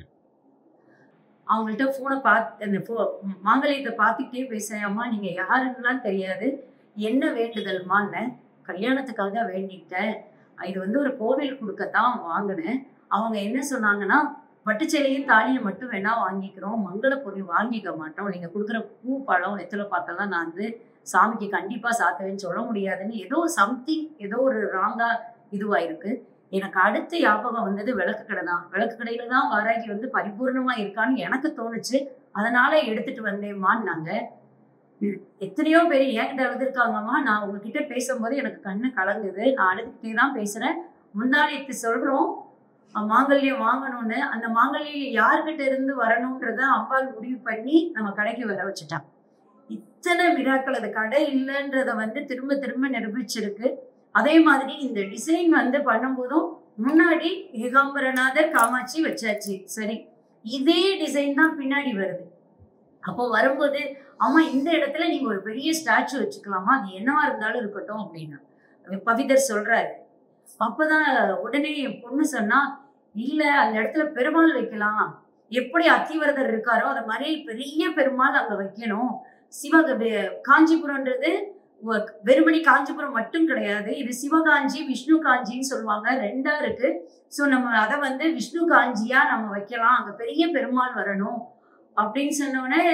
Speaker 3: அவங்கள்ட்ட ஃபோனை பார்த்து அந்த ஃபோ மாங்கல்யத்தை பார்த்துக்கிட்டே பேசுறேன் அம்மா நீங்கள் யாருன்னுலாம் தெரியாது என்ன வேண்டுதல்மான்னு கல்யாணத்துக்காக வேண்டிக்கிட்டேன் இது வந்து ஒரு கோவில் கொடுக்கத்தான் வாங்கினேன் அவங்க என்ன சொன்னாங்கன்னா பட்டுச்சேலையும் தாலியும் மட்டும் வேணா வாங்கிக்கிறோம் மங்கள பொருள் வாங்கிக்க மாட்டோம் நீங்க கொடுக்குற பூ பழம் வெத்தலை பார்த்தெல்லாம் நான் வந்து சாமிக்கு கண்டிப்பா சாத்தவேன்னு சொல்ல முடியாதுன்னு ஏதோ சம்திங் ஏதோ ஒரு ராங்கா இதுவாயிருக்கு எனக்கு அடுத்த ஞாபகம் வந்தது விளக்கு கடை தான் விளக்கு கடையில தான் வாராகி வந்து பரிபூர்ணமா இருக்கான்னு எனக்கு தோணுச்சு அதனால எடுத்துட்டு வந்தேம்மான்னாங்க ம், எத்தனையோ பேர் என்கிட்ட அழுதுருக்காங்கம்மா நான் உங்ககிட்ட பேசும்போது எனக்கு கண்ணு கலங்குது நான் அழுதுகிட்டே தான் பேசுறேன் முந்தானியத்து சொல்றோம் அஹ், மாங்கல்யம் வாங்கணும்னு அந்த மாங்கல்யம் யார்கிட்ட இருந்து வரணுன்றத அம்பாள் முடிவு பண்ணி நம்ம கடைக்கு வர வச்சுட்டான் இத்தனை விழாக்கள் அது கடை இல்லைன்றத வந்து திரும்ப திரும்ப நிரூபிச்சிருக்கு அதே மாதிரி இந்த டிசைன் வந்து பண்ணும்போதும் முன்னாடி ஏகாம்பரநாதர் காமாட்சி வச்சாச்சு சரி இதே டிசைன் தான் பின்னாடி வருது அப்போ வரும்போது ஆமா இந்த இடத்துல நீங்க ஒரு பெரிய ஸ்டாச்சு வச்சுக்கலாமா அது என்னவா இருந்தாலும் இருக்கட்டும் அப்படின்னா பவிதர் சொல்றாரு அப்பதான் உடனே என் பொண்ணு சொன்னா இல்ல அந்த இடத்துல பெருமாள் வைக்கலாம் எப்படி அத்திவரதர் இருக்காரோ அது மாதிரி பெரிய பெருமாள் அங்க வைக்கணும் சிவக காஞ்சிபுரம்ன்றது வ- வெறுமனே காஞ்சிபுரம் மட்டும் கிடையாது இது சிவகாஞ்சி விஷ்ணு காஞ்சின்னு சொல்லுவாங்க ரெண்டா இருக்கு ஸோ நம்ம அதை வந்து விஷ்ணு காஞ்சியா நம்ம வைக்கலாம் அங்க பெரிய பெருமாள் வரணும் அப்படின்னு சொன்னோடனே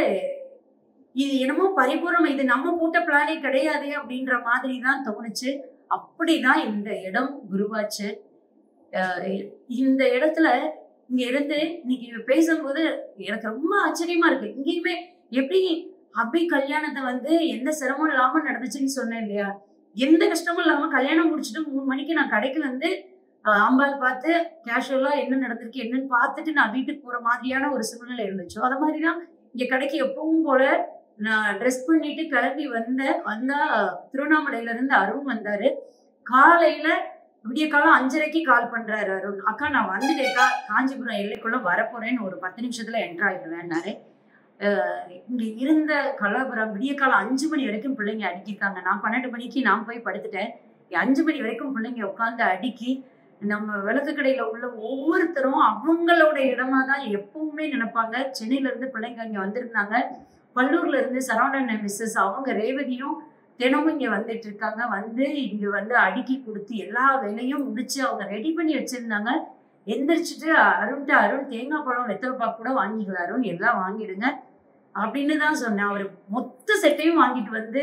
Speaker 3: இது என்னமோ பரிபூர்ணம் இது நம்ம போட்ட பிளானே கிடையாது அப்படின்ற மாதிரி தான் தோணுச்சு அப்படிதான் இந்த இடம் குருவாச்சு அஹ் இந்த இடத்துல இங்க இருந்து இன்னைக்கு பேசும்போது எனக்கு ரொம்ப ஆச்சரியமா இருக்கு இங்கேயுமே எப்படி அபி கல்யாணத்தை வந்து எந்த சிரமம் இல்லாம நடந்துச்சுன்னு சொன்னேன் இல்லையா எந்த கஷ்டமும் இல்லாம கல்யாணம் முடிச்சுட்டு மூணு மணிக்கு நான் கடைக்கு வந்து அஹ், அம்பாள் பார்த்து கேஷுவலா என்ன நடந்திருக்கு என்னன்னு பார்த்துட்டு நான் வீட்டுக்கு போற மாதிரியான ஒரு சூழ்நிலை இருந்துச்சு அது மாதிரிதான் இங்க கடைக்கு எப்பவும் போல நான் ட்ரெஸ் பண்ணிட்டு கிளம்பி வந்தேன் வந்தா திருவண்ணாமலையில இருந்து அருண் வந்தாரு காலையில விடிய காலம் அஞ்சரைக்கு கால் பண்றாரு அருண் அக்கா நான் வந்துட்டேக்கா காஞ்சிபுரம் எல்லைக்குள்ள வரப்போறேன்னு ஒரு பத்து நிமிஷத்துல என்டர் ஆயிடுவேன்னாரு அஹ் இங்க இருந்த கலாபுரம் விடிய காலம் அஞ்சு மணி வரைக்கும் பிள்ளைங்க அடிக்கிருக்காங்க நான் பன்னெண்டு மணிக்கு நான் போய் படுத்துட்டேன் அஞ்சு மணி வரைக்கும் பிள்ளைங்க உட்காந்து அடுக்கி நம்ம விளக்கு கடையில உள்ள ஒவ்வொருத்தரும் அவங்களோட இடமா தான் எப்பவுமே நினைப்பாங்க சென்னையில இருந்து பிள்ளைங்க இங்க வந்திருந்தாங்க பல்லூர்ல இருந்து சரவணன் மிஸ்ஸஸ் அவங்க ரேவதியும் தினமும் இங்க வந்துட்டு இருக்காங்க வந்து இங்க வந்து அடுக்கி கொடுத்து எல்லா வேலையும் முடிச்சு அவங்க ரெடி பண்ணி வச்சிருந்தாங்க எந்திரிச்சிட்டு அருண்கிட்ட அருண் தேங்காய் பழம் வெத்தலைப்பா கூட வாங்கிக்கலாம் அருண் எல்லாம் வாங்கிடுங்க அப்படின்னு தான் சொன்னேன் அவர் மொத்த செட்டையும் வாங்கிட்டு வந்து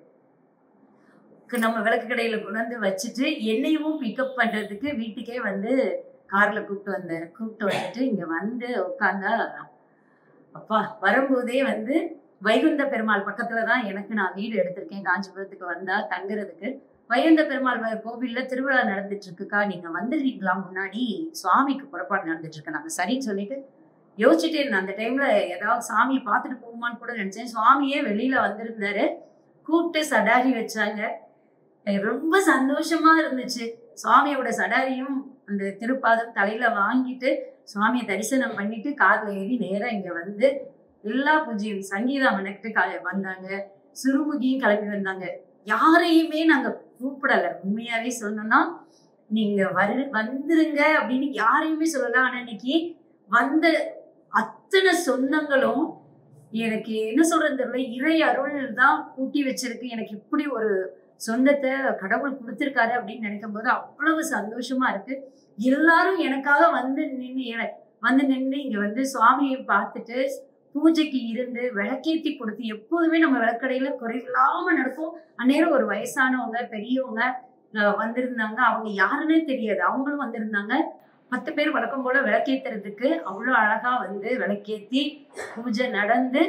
Speaker 3: க- நம்ம விளக்கு கடையில கொண்டு வந்து வச்சுட்டு என்னையும் பிக்கப் பண்றதுக்கு வீட்டுக்கே வந்து கார்ல கூப்பிட்டு வந்தார் கூப்பிட்டு வந்துட்டு இங்க வந்து உட்காந்தா அப்பா வரும்போதே வந்து வைகுந்த பெருமாள் பக்கத்துல தான் எனக்கு நான் வீடு எடுத்திருக்கேன் காஞ்சிபுரத்துக்கு வந்தா தங்குறதுக்கு வைகுந்த பெருமாள் வ- கோவில்ல திருவிழா நடந்துட்டு இருக்குக்கா நீங்க வந்துடுறீங்களா முன்னாடி சுவாமிக்கு புறப்பாடு நடந்துட்டு இருக்கு நாங்க சரின்னு சொல்லிட்டு யோசிச்சுட்டே இருந்தேன் அந்த டைம்ல ஏதாவது சாமியை பார்த்துட்டு போகுமான்னு கூட நினைச்சேன் சுவாமியே வெளியில வந்திருந்தாரு கூப்பிட்டு சடாரி வச்சாங்க எனக்கு ரொம்ப சந்தோஷமா இருந்துச்சு சுவாமியோட சடாரியும் அந்த திருப்பாதம் தலையில வாங்கிட்டு சுவாமியை தரிசனம் பண்ணிட்டு கார்ல ஏறி நேரா இங்க வந்து எல்லா பூஜையும் சங்கீதா மனக்கிட்டு கா- வந்தாங்க சுருமுகியும் கிளம்பி வந்தாங்க யாரையுமே நாங்க கூப்பிடல உண்மையாவே சொல்லணும்னா நீங்க வரு வந்துருங்க அப்படின்னு யாரையுமே சொல்லல ஆனா இன்னைக்கு வந்த அத்தனை சொந்தங்களும் எனக்கு என்ன சொல்றது தெரியல இறை அருள் தான் கூட்டி வச்சிருக்கு எனக்கு இப்படி ஒரு சொந்தத்தை கடவுள் கொடுத்துருக்காரு அப்படின்னு நினைக்கும் போது அவ்வளவு சந்தோஷமா இருக்கு எல்லாரும் எனக்காக வந்து நின்று வந்து நின்று இங்க வந்து சுவாமியை பார்த்துட்டு பூஜைக்கு இருந்து விளக்கேத்தி கொடுத்து எப்போதுமே நம்ம விளக்கடையில குறைவில்லாம நடக்கும் அந்நேரம் ஒரு வயசானவங்க பெரியவங்க அஹ், வந்திருந்தாங்க அவங்க யாருன்னே தெரியாது அவங்களும் வந்திருந்தாங்க பத்து பேர் வழக்கம் போல விளக்கேத்துறதுக்கு அவ்வளோ அழகா வந்து விளக்கேத்தி பூஜை நடந்து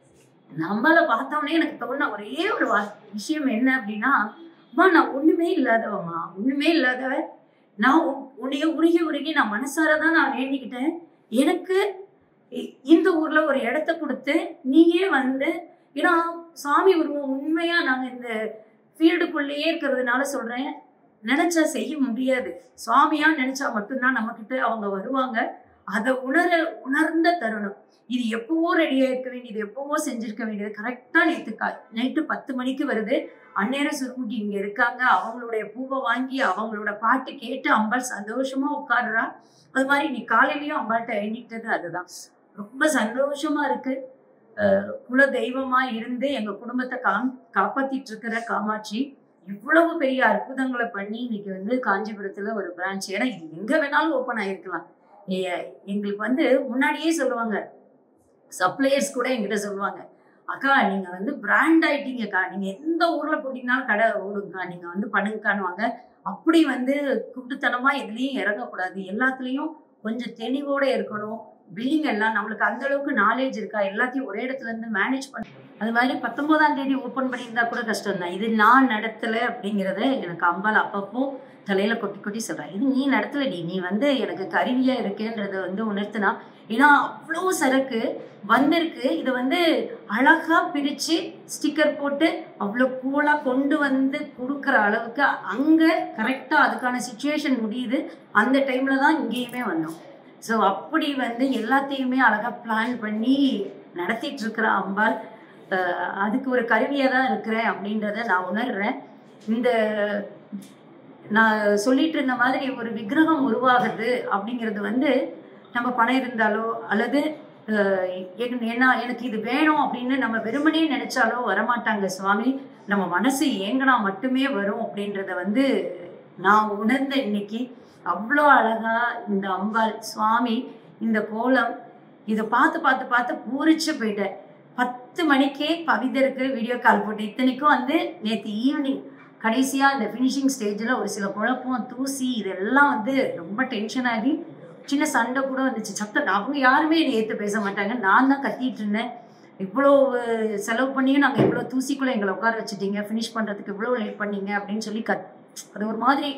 Speaker 3: நம்மள பார்த்தோன்னே எனக்கு தோணுன ஒரே ஒரு வா- விஷயம் என்ன அப்படின்னா அம்மா நான் ஒண்ணுமே இல்லாதவம்மா ஒண்ணுமே இல்லாதவ நான் உன்- உன்னைய உருகி உருகி நான் மனசார தான் நான் வேண்டிக்கிட்டேன் எனக்கு இ- இந்த ஊர்ல ஒரு இடத்த கொடுத்து நீயே வந்து ஏன்னா சாமி உருவம் உண்மையா நாங்க இந்த ஃபீல்டுக்குள்ளேயே இருக்கிறதுனால சொல்றேன் நினைச்சா செய்ய முடியாது சுவாமியா நினைச்சா மட்டும்தான் நம்ம கிட்ட அவங்க வருவாங்க அதை உணர உணர்ந்த தருணம் இது எப்பவோ ரெடியா இருக்க வேண்டியது எப்பவோ செஞ்சிருக்க வேண்டியது கரெக்டா நேற்று கா நைட்டு பத்து மணிக்கு வருது அந்நேரம் சுருமுகி இங்க இருக்காங்க அவங்களுடைய பூவை வாங்கி அவங்களோட பாட்டு கேட்டு அம்பாள் சந்தோஷமா உட்காருறா அது மாதிரி நீ காலையிலயும் அம்பாள்கிட்ட எண்ணிட்டது அதுதான் ரொம்ப சந்தோஷமா இருக்கு அஹ் குல தெய்வமா இருந்து எங்க குடும்பத்தை காம் காப்பாத்திட்டு இருக்கிற காமாட்சி இவ்வளவு பெரிய அற்புதங்களை பண்ணி இன்னைக்கு வந்து காஞ்சிபுரத்துல ஒரு பிரான்ச் ஏன்னா இது எங்க வேணாலும் ஓப்பன் ஆயிருக்கலாம் ஏ- எங்களுக்கு வந்து முன்னாடியே சொல்லுவாங்க சப்ளையர்ஸ் கூட என்கிட்ட சொல்லுவாங்க அக்கா நீங்க வந்து பிராண்ட் ஆயிட்டீங்கக்கா நீங்க எந்த ஊர்ல போட்டீங்கனாலும் கடை ஓடுங்கக்கா நீங்க வந்து பண்ணுங்கக்கான்னுவாங்க அப்படி வந்து குட்டுத்தனமா எதுலயும் இறங்கக்கூடாது எல்லாத்துலயும் கொஞ்சம் தெளிவோட இருக்கணும் பில்லிங் எல்லாம் நம்மளுக்கு அந்த அளவுக்கு நாலேஜ் இருக்கா எல்லாத்தையும் ஒரே இடத்துல இருந்து மேனேஜ் பண்ண அது மாதிரி பத்தொன்பதாம் தேதி ஓப்பன் பண்ணியிருந்தா கூட கஷ்டம் தான் இது நான் நடத்தல அப்படிங்கிறத எனக்கு அம்பாள் அப்பப்போ தலையில கொட்டி கொட்டி சொல்றேன் இது நீ நடத்தலடி நீ வந்து எனக்கு கருவியா இருக்கேன்றத வந்து உணர்த்தினா ஏன்னா அவ்வளோ சரக்கு வந்திருக்கு இதை வந்து அழகா பிரிச்சு ஸ்டிக்கர் போட்டு அவ்வளோ கூலா கொண்டு வந்து கொடுக்குற அளவுக்கு அங்க கரெக்டா அதுக்கான சுச்சுவேஷன் முடியுது அந்த டைம்ல தான் இங்கேயுமே வந்தோம் ஸோ அப்படி வந்து எல்லாத்தையுமே அழகா பிளான் பண்ணி நடத்திட்டு இருக்கிற அம்பாள் அஹ் அதுக்கு ஒரு கருவியாக தான் இருக்கிறேன் அப்படின்றத நான் உணர்றேன் இந்த நான் சொல்லிட்டு இருந்த மாதிரி ஒரு விக்கிரகம் உருவாகுது அப்படிங்கிறது வந்து நம்ம பணம் இருந்தாலோ அல்லது அஹ், என்- என்ன எனக்கு இது வேணும் அப்படின்னு நம்ம வெறுமனே நினைச்சாலோ வரமாட்டாங்க சுவாமி நம்ம மனசு ஏங்கினா மட்டுமே வரும் அப்படின்றத வந்து நான் உணர்ந்த இன்னைக்கு அவ்வளோ அழகா இந்த அம்பாள் சுவாமி இந்த கோலம் இதை பார்த்து பார்த்து பார்த்து பூரிச்சு போயிட்டேன் பத்து மணிக்கே பவிதருக்கு வீடியோ கால் போட்டு இத்தனைக்கும் வந்து நேற்று ஈவினிங் கடைசியாக இந்த ஃபினிஷிங் ஸ்டேஜில் ஒரு சில குழப்பம் தூசி இதெல்லாம் வந்து ரொம்ப டென்ஷன் ஆகி சின்ன சண்டை கூட வந்துச்சு சத்தம் அவங்க யாருமே என்னை ஏற்று பேச மாட்டாங்க நான் தான் கத்திட்டு இருந்தேன் இவ்வளோ செலவு பண்ணியும் நாங்கள் இவ்வளோ தூசிக்குள்ளே எங்களை உட்கார வச்சுட்டீங்க ஃபினிஷ் பண்ணுறதுக்கு இவ்வளோ லேட் பண்ணீங்க அப்படின்னு சொல்லி கத் அது ஒரு மாதிரி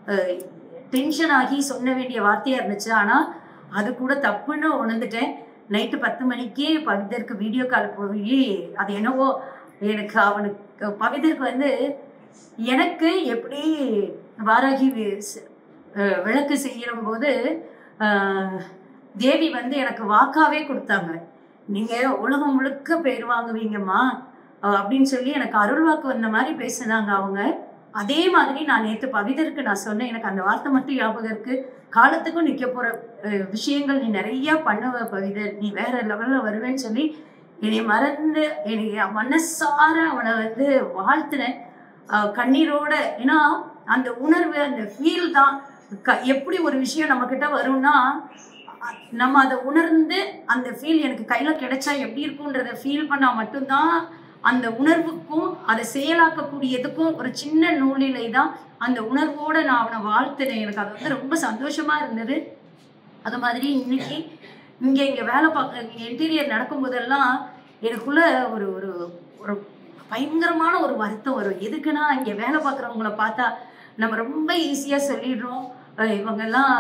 Speaker 3: டென்ஷன் ஆகி சொல்ல வேண்டிய வார்த்தையாக இருந்துச்சு ஆனால் அது கூட தப்புன்னு உணர்ந்துட்டேன் நைட்டு பத்து மணிக்கே பவிதருக்கு வீடியோ கால் போய் அது என்னவோ எனக்கு அவனுக்கு பவிதருக்கு வந்து எனக்கு எப்படி வாராகி வி- ஸ்- அஹ் விளக்கு செய்கிற போது ஆஹ், தேவி வந்து எனக்கு வாக்காவே கொடுத்தாங்க நீங்கள் உலகம் முழுக்க பேர் வாங்குவீங்கம்மா அஹ் அப்படின்னு சொல்லி எனக்கு அருள் வாக்கு வந்த மாதிரி பேசுனாங்க அவங்க அதே மாதிரி நான் நேற்று பவிதருக்கு நான் சொன்னேன் எனக்கு அந்த வார்த்தை மட்டும் ஞாபகம் இருக்கு காலத்துக்கும் நிற்க போகிற விஷயங்கள் நீ நிறையா பண்ணுவ பவிதர் நீ வேற லெவலில் வருவேன்னு சொல்லி என்னை மறந்து என்னை மனசார அவனை வந்து வாழ்த்துனேன் அஹ் கண்ணீரோட ஏன்னா அந்த உணர்வு அந்த ஃபீல் தான் க எப்படி ஒரு விஷயம் நம்மக்கிட்ட வரும்னா அ- நம்ம அதை உணர்ந்து அந்த ஃபீல் எனக்கு கையில் கிடைச்சா எப்படி இருக்குன்றத ஃபீல் பண்ணால் மட்டும்தான் அந்த உணர்வுக்கும் அதை செயலாக்கக்கூடியதுக்கும் ஒரு சின்ன நூலிலை தான் அந்த உணர்வோட நான் அவனை வாழ்த்துனேன் எனக்கு அது வந்து ரொம்ப சந்தோஷமா இருந்தது அது மாதிரி இன்னைக்கு இங்கே இங்கே வேலை பார்க்க இங்கே இன்டீரியர் நடக்கும்போதெல்லாம் எனக்குள்ள ஒரு ஒரு ஒரு பயங்கரமான ஒரு வருத்தம் வரும் எதுக்குன்னா இங்கே வேலை பார்க்குறவங்கள பார்த்தா நம்ம ரொம்ப ஈஸியாக சொல்லிடுறோம் அஹ் இவங்கெல்லாம்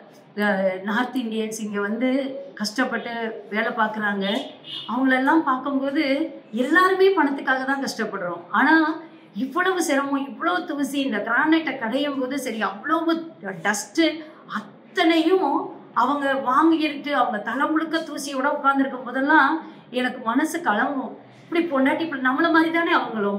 Speaker 3: நார்த் இந்தியன்ஸ் இங்கே வந்து கஷ்டப்பட்டு வேலை பார்க்குறாங்க அவங்களெல்லாம் பார்க்கும்போது எல்லாருமே பணத்துக்காக தான் கஷ்டப்படுறோம் ஆனால் இவ்வளவு சிரமம் இவ்வளோ தூசி இந்த கிரானைட்டை கடையும் போது சரி அவ்வளவு டஸ்ட்டு அத்தனையும் அவங்க வாங்கிட்டு அவங்க தலை முழுக்க தூசியோட உட்காந்துருக்கும் போதெல்லாம் எனக்கு மனசு கலங்கும் இப்படி பொண்டாட்டி இப்படி நம்மள மாதிரி தானே அவங்களும்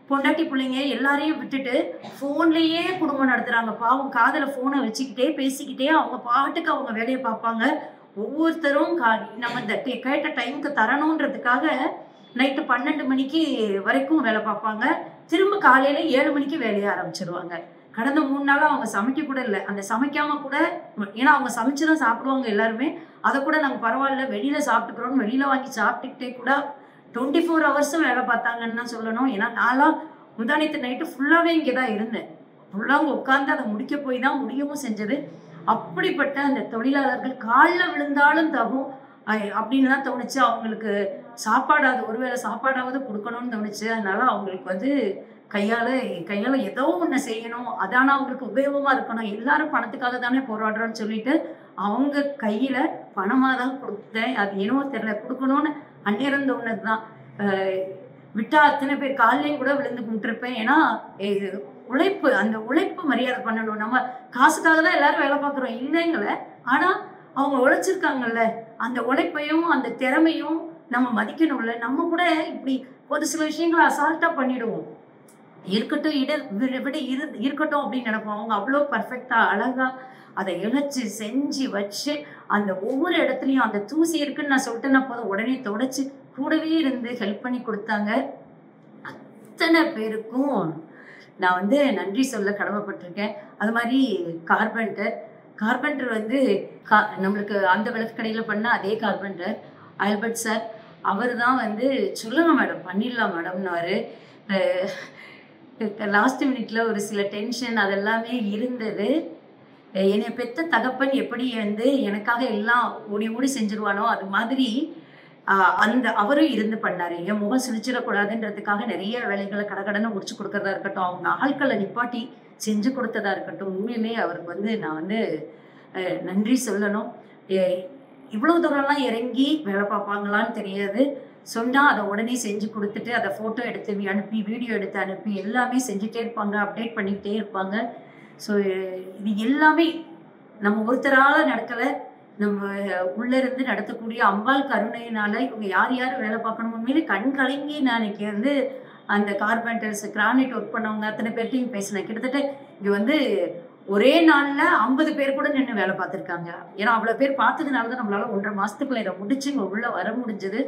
Speaker 3: பொண்டாட்டி பிள்ளைங்க எல்லாரையும் விட்டுட்டு ஃபோன்லேயே குடும்பம் நடத்துகிறாங்க பாவம் காதில் ஃபோனை வச்சுக்கிட்டே பேசிக்கிட்டே அவங்க பாட்டுக்கு அவங்க வேலையை பார்ப்பாங்க ஒவ்வொருத்தரும் கா நம்ம இந்த கே- கேட்ட டைமுக்கு தரணுன்றதுக்காக நைட்டு பன்னெண்டு மணிக்கு வரைக்கும் வேலை பார்ப்பாங்க திரும்ப காலையில் ஏழு மணிக்கு வேலையை ஆரம்பிச்சிருவாங்க கடந்த மூணு நாளாக அவங்க சமைக்க கூட இல்லை அந்த சமைக்காம கூட ஏன்னா அவங்க சமைச்சு தான் சாப்பிடுவாங்க எல்லாருமே அதை கூட நாங்கள் பரவாயில்ல வெளியில் சாப்பிட்டுக்கிறோம் வெளியில் வாங்கி சாப்பிட்டுக்கிட்டே கூட டுவெண்ட்டி ஃபோர் ஹவர்ஸும் வேலை பார்த்தாங்கன்னு தான் சொல்லணும் ஏன்னா நான்லாம் முந்தானத்து நைட்டு ஃபுல்லாகவே இங்கே தான் இருந்தேன் ஃபுல்லாக உட்காந்து அதை முடிக்க போய் தான் முடியவும் செஞ்சது அப்படிப்பட்ட அந்த தொழிலாளர்கள் காலில் விழுந்தாலும் தகும் ஐ- அப்படின்னு தான் தோணுச்சு அவங்களுக்கு சாப்பாடாவது ஒருவேளை சாப்பாடாவது கொடுக்கணும்னு தோணுச்சு அதனால அவங்களுக்கு வந்து கையால் கையால் ஏதோ ஒன்று செய்யணும் அதான அவங்களுக்கு உபயோகமாக இருக்கணும் எல்லாரும் பணத்துக்காக தானே போராடுறோம்னு சொல்லிட்டு அவங்க கையில் பணமாக தான் கொடுத்தேன் அது என்னவோ தெரியல கொடுக்கணும்னு அந்நேரம் தோணுது தான் விட்டா அத்தனை பேர் காலையும் கூட விழுந்து கும்பிட்டுருப்பேன் ஏன்னா இது உழைப்பு அந்த உழைப்பு மரியாதை பண்ணணும் நம்ம காசுக்காக தான் எல்லாரும் வேலை பார்க்குறோம் இல்லைங்கள ஆனால் அவங்க உழைச்சிருக்காங்கல்ல அந்த உழைப்பையும் அந்த திறமையும் நம்ம மதிக்கணும்ல நம்ம கூட இப்படி ஒரு சில விஷயங்களை அசால்ட்டாக பண்ணிடுவோம் இருக்கட்டும் இட விட விட இரு இருக்கட்டும் அப்படின்னு நினைப்போம் அவங்க அவ்வளோ பர்ஃபெக்டாக அழகாக அதை இணைச்சி செஞ்சு வச்சு அந்த ஒவ்வொரு இடத்துலையும் அந்த தூசி இருக்குன்னு நான் சொல்லிட்டேன்னா போதும் உடனே தொடச்சி கூடவே இருந்து ஹெல்ப் பண்ணி கொடுத்தாங்க அத்தனை பேருக்கும் நான் வந்து நன்றி சொல்ல கடமைப்பட்டிருக்கேன் அது மாதிரி கார்பெண்டர் கார்பெண்டர் வந்து கா நம்மளுக்கு அந்த விளக்கு கடையில் பண்ண அதே கார்பெண்டர் ஆல்பர்ட் சார் அவர் தான் வந்து சொல்லுங்க மேடம் பண்ணிடலாம் மேடம்னாரு லாஸ்ட் மினிட்ல ஒரு சில டென்ஷன் அதெல்லாமே இருந்தது அஹ் என்னை பெத்த தகப்பன் எப்படி வந்து எனக்காக எல்லாம் ஓடி ஓடி செஞ்சிருவானோ அது மாதிரி ஆஹ் அந்த அவரும் இருந்து பண்ணாரு என் முகம் சிரிச்சிடக்கூடாதுன்றதுக்காக நிறைய வேலைகளை கடகடன்னு முடிச்சு கொடுக்கறதா இருக்கட்டும் அவங்க ஆட்களை நிப்பாட்டி செஞ்சு கொடுத்ததா இருக்கட்டும் உண்மையிலே அவருக்கு வந்து நான் வந்து அஹ் நன்றி சொல்லணும் எ- இவ்வளவு தூரம்லாம் இறங்கி வேலை பார்ப்பாங்களான்னு தெரியாது சொன்னால் அதை உடனே செஞ்சு கொடுத்துட்டு அதை ஃபோட்டோ எடுத்து வி- அனுப்பி வீடியோ எடுத்து அனுப்பி எல்லாமே செஞ்சுட்டே இருப்பாங்க அப்டேட் பண்ணிக்கிட்டே இருப்பாங்க ஸோ இது எல்லாமே நம்ம ஒருத்தரால் நடக்கலை நம்ம உள்ள இருந்து நடத்தக்கூடிய அம்பாள் கருணையினால இவங்க யார் யார் வேலை பார்க்கணும் உண்மையிலே கண் கலங்கி நான் இன்னைக்கு வந்து அந்த கார்பெண்டர்ஸ் கிரானைட் ஒர்க் பண்ணவங்க அத்தனை பேர்ட்டையும் பேசினேன் கிட்டத்தட்ட இங்கே வந்து ஒரே நாளில் ஐம்பது பேர் கூட நின்று வேலை பார்த்துருக்காங்க ஏன்னா அவ்வளோ பேர் பார்த்ததுனால தான் நம்மளால ஒன்றரை மாதத்துக்குள்ள இதை முடிச்சு இங்கே உள்ள வர முடிஞ்சது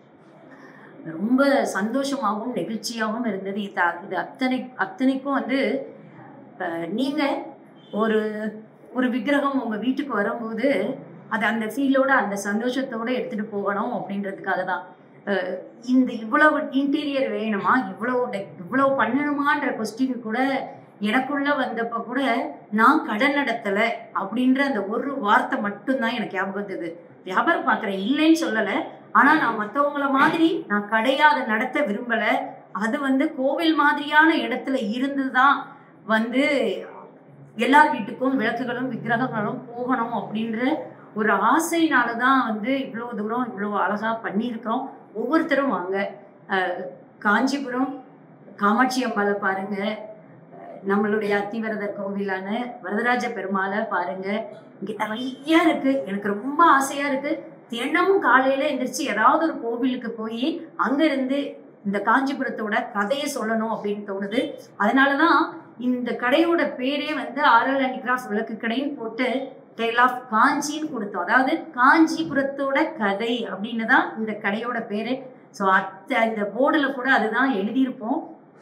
Speaker 3: ரொம்ப சந்தோஷமாகவும் நெகிழ்ச்சியாகவும் இருந்தது இது அ- இது அத்தனை அத்தனைக்கும் வந்து அஹ், நீங்க ஒரு ஒரு விக்கிரகம் உங்க வீட்டுக்கு வரும்போது அது அந்த ஃபீலோட அந்த சந்தோஷத்தோட எடுத்துட்டு போகணும் அப்படின்றதுக்காக தான் அஹ், இந்த இவ்வளவு இன்டீரியர் வேணுமா இவ்வளவு டெக் இவ்வளவு பண்ணணுமான்ற கொஸ்டின் கூட எனக்குள்ள வந்தப்ப கூட நான் கடன் நடத்தல அப்படின்ற அந்த ஒரு வார்த்தை மட்டும்தான் எனக்கு ஞாபகம் வந்தது வியாபாரம் பார்க்குறேன் இல்லைன்னு சொல்லலை ஆனா நான் மற்றவங்கள மாதிரி நான் கடையை அதை நடத்த விரும்பல அது வந்து கோவில் மாதிரியான இடத்துல இருந்து தான் வந்து எல்லார் வீட்டுக்கும் விளக்குகளும் விக்கிரகங்களும் போகணும் அப்படின்ற ஒரு ஆசையினால தான் வந்து இவ்வளோ தூரம் இவ்வளோ அழகா பண்ணியிருக்கிறோம் ஒவ்வொருத்தரும் வாங்க அஹ், காஞ்சிபுரம் காமாட்சி அம்பாளை பாருங்க அஹ், நம்மளுடைய அத்திவரதர் கோவிலான வரதராஜ பெருமாளை பாருங்க இங்க நிறைய இருக்கு எனக்கு ரொம்ப ஆசையா இருக்கு தினமும் காலையில எந்திரிச்சு ஏதாவது ஒரு கோவிலுக்கு போய் அங்க இருந்து இந்த காஞ்சிபுரத்தோட கதையை சொல்லணும் அப்படின்னு தோணுது அதனாலதான் இந்த கடையோட பேரே வந்து ஆர்எல் அண்ட் கிராஃப்ட் விளக்கு கடைன்னு போட்டு டெய்ல் ஆஃப் காஞ்சின்னு கொடுத்தோம் அதாவது காஞ்சிபுரத்தோட கதை அப்படின்னு தான் இந்த கடையோட பேரு ஸோ அத்த இந்த போர்டில் கூட அதுதான் எழுதியிருப்போம்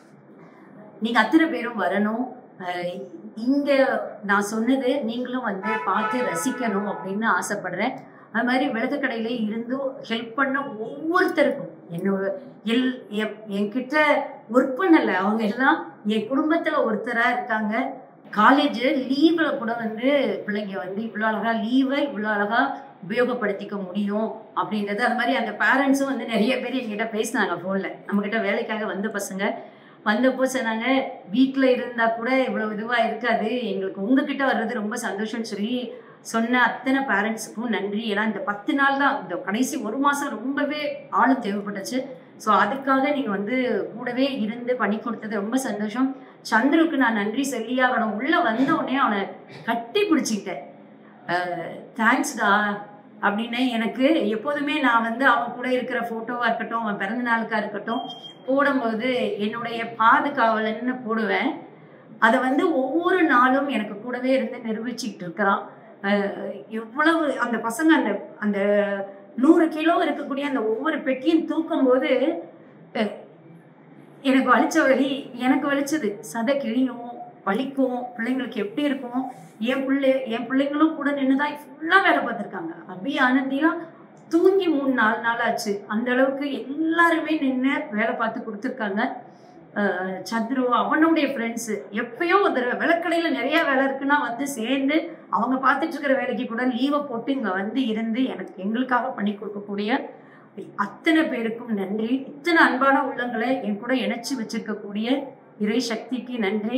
Speaker 3: நீங்க அத்தனை பேரும் வரணும் அஹ் இங்க நான் சொன்னது நீங்களும் வந்து பார்த்து ரசிக்கணும் அப்படின்னு ஆசைப்படுறேன் அது மாதிரி விளக்கு கடையில இருந்து ஹெல்ப் பண்ண ஒவ்வொருத்தருக்கும் என்னோட எல் எப்- என்கிட்ட ஒர்க் பண்ணல அவங்க எல்லாம் என் குடும்பத்துல ஒருத்தரா இருக்காங்க காலேஜ் லீவ்ல கூட வந்து பிள்ளைங்க வந்து இவ்வளோ அழகா லீவை இவ்வளோ அழகா உபயோகப்படுத்திக்க முடியும் அப்படின்றது அது மாதிரி அந்த பேரண்ட்ஸும் வந்து நிறைய பேர் என்கிட்ட பேசினாங்க ஃபோனில் நம்மக்கிட்ட வேலைக்காக வந்த பசங்க வந்தப்போ சொன்னாங்க வீட்டில் இருந்தால் கூட இவ்வளோ இதுவாக இருக்காது எங்களுக்கு உங்ககிட்ட வர்றது ரொம்ப சந்தோஷம்னு சொல்லி சொன்ன அத்தனை பேரண்ட்ஸுக்கும் நன்றி ஏன்னா இந்த பத்து நாள் தான் இந்த கடைசி ஒரு மாதம் ரொம்பவே ஆளும் தேவைப்பட்டுச்சு ஸோ அதுக்காக நீங்கள் வந்து கூடவே இருந்து பண்ணி கொடுத்தது ரொம்ப சந்தோஷம் சந்துருக்கு நான் நன்றி சொல்லியாகணும் உள்ளே வந்த உடனே அவனை கட்டி பிடிச்சிக்கிட்டேன் தேங்க்ஸ்டா அப்படின்னு எனக்கு எப்போதுமே நான் வந்து அவன் கூட இருக்கிற ஃபோட்டோவாக இருக்கட்டும் அவன் பிறந்த நாளுக்காக இருக்கட்டும் போடும்போது என்னுடைய பாதுகாவலன்னு போடுவேன் அதை வந்து ஒவ்வொரு நாளும் எனக்கு கூடவே இருந்து நிரூபிச்சுக்கிட்டு இருக்கிறான் அஹ் எவ்வளவு அந்த பசங்க அந்த அந்த நூறு கிலோ இருக்கக்கூடிய அந்த ஒவ்வொரு பெட்டியும் தூக்கும்போது அஹ் எனக்கு வலிச்ச வலி எனக்கு வலிச்சது சதை கிழியும் வலிக்கும் பிள்ளைங்களுக்கு எப்படி இருக்கும் என் பிள்ளை என் பிள்ளைங்களும் கூட நின்று தான் ஃபுல்லாக வேலை பார்த்துருக்காங்க அபி ஆனந்திலாம் தூங்கி மூணு நாலு நாள் ஆச்சு அந்த அளவுக்கு எல்லாருமே நின்று வேலை பார்த்து கொடுத்துருக்காங்க அஹ் சத்ரு அவனுடைய ஃப்ரெண்ட்ஸு எப்பயோ ஒரு தடவை விளக்கடையில் நிறைய வேலை இருக்குன்னா வந்து சேர்ந்து அவங்க பார்த்துட்டு இருக்கிற வேலைக்கு கூட லீவை போட்டு இங்கே வந்து இருந்து எனக்கு எங்களுக்காக பண்ணி கொடுக்கக்கூடிய அத்தனை பேருக்கும் நன்றி இத்தனை அன்பான உள்ளங்களை என் கூட இணைச்சி வச்சிருக்கக்கூடிய இறை சக்திக்கு நன்றி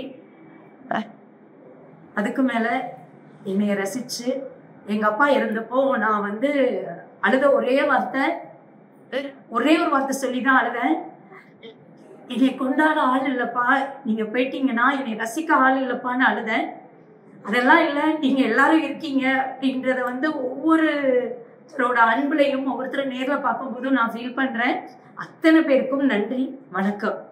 Speaker 3: அதுக்கு மேலே என்னைய ரசித்து எங்கள் அப்பா இருந்தப்போ நான் வந்து அழுத ஒரே வார்த்தை ஒரே ஒரு வார்த்தை சொல்லி தான் அழுதேன் என்னை கொண்டாட ஆள் இல்லைப்பா நீங்கள் போயிட்டீங்கன்னா என்னை ரசிக்க ஆள் இல்லைப்பான்னு அழுதேன் அதெல்லாம் இல்லை நீங்கள் எல்லாரும் இருக்கீங்க அப்படின்றத வந்து ஒவ்வொருத்தரோட அன்புலையும் ஒவ்வொருத்தரும் நேரில் பார்க்கும்போதும் நான் ஃபீல் பண்ணுறேன் அத்தனை பேருக்கும் நன்றி வணக்கம்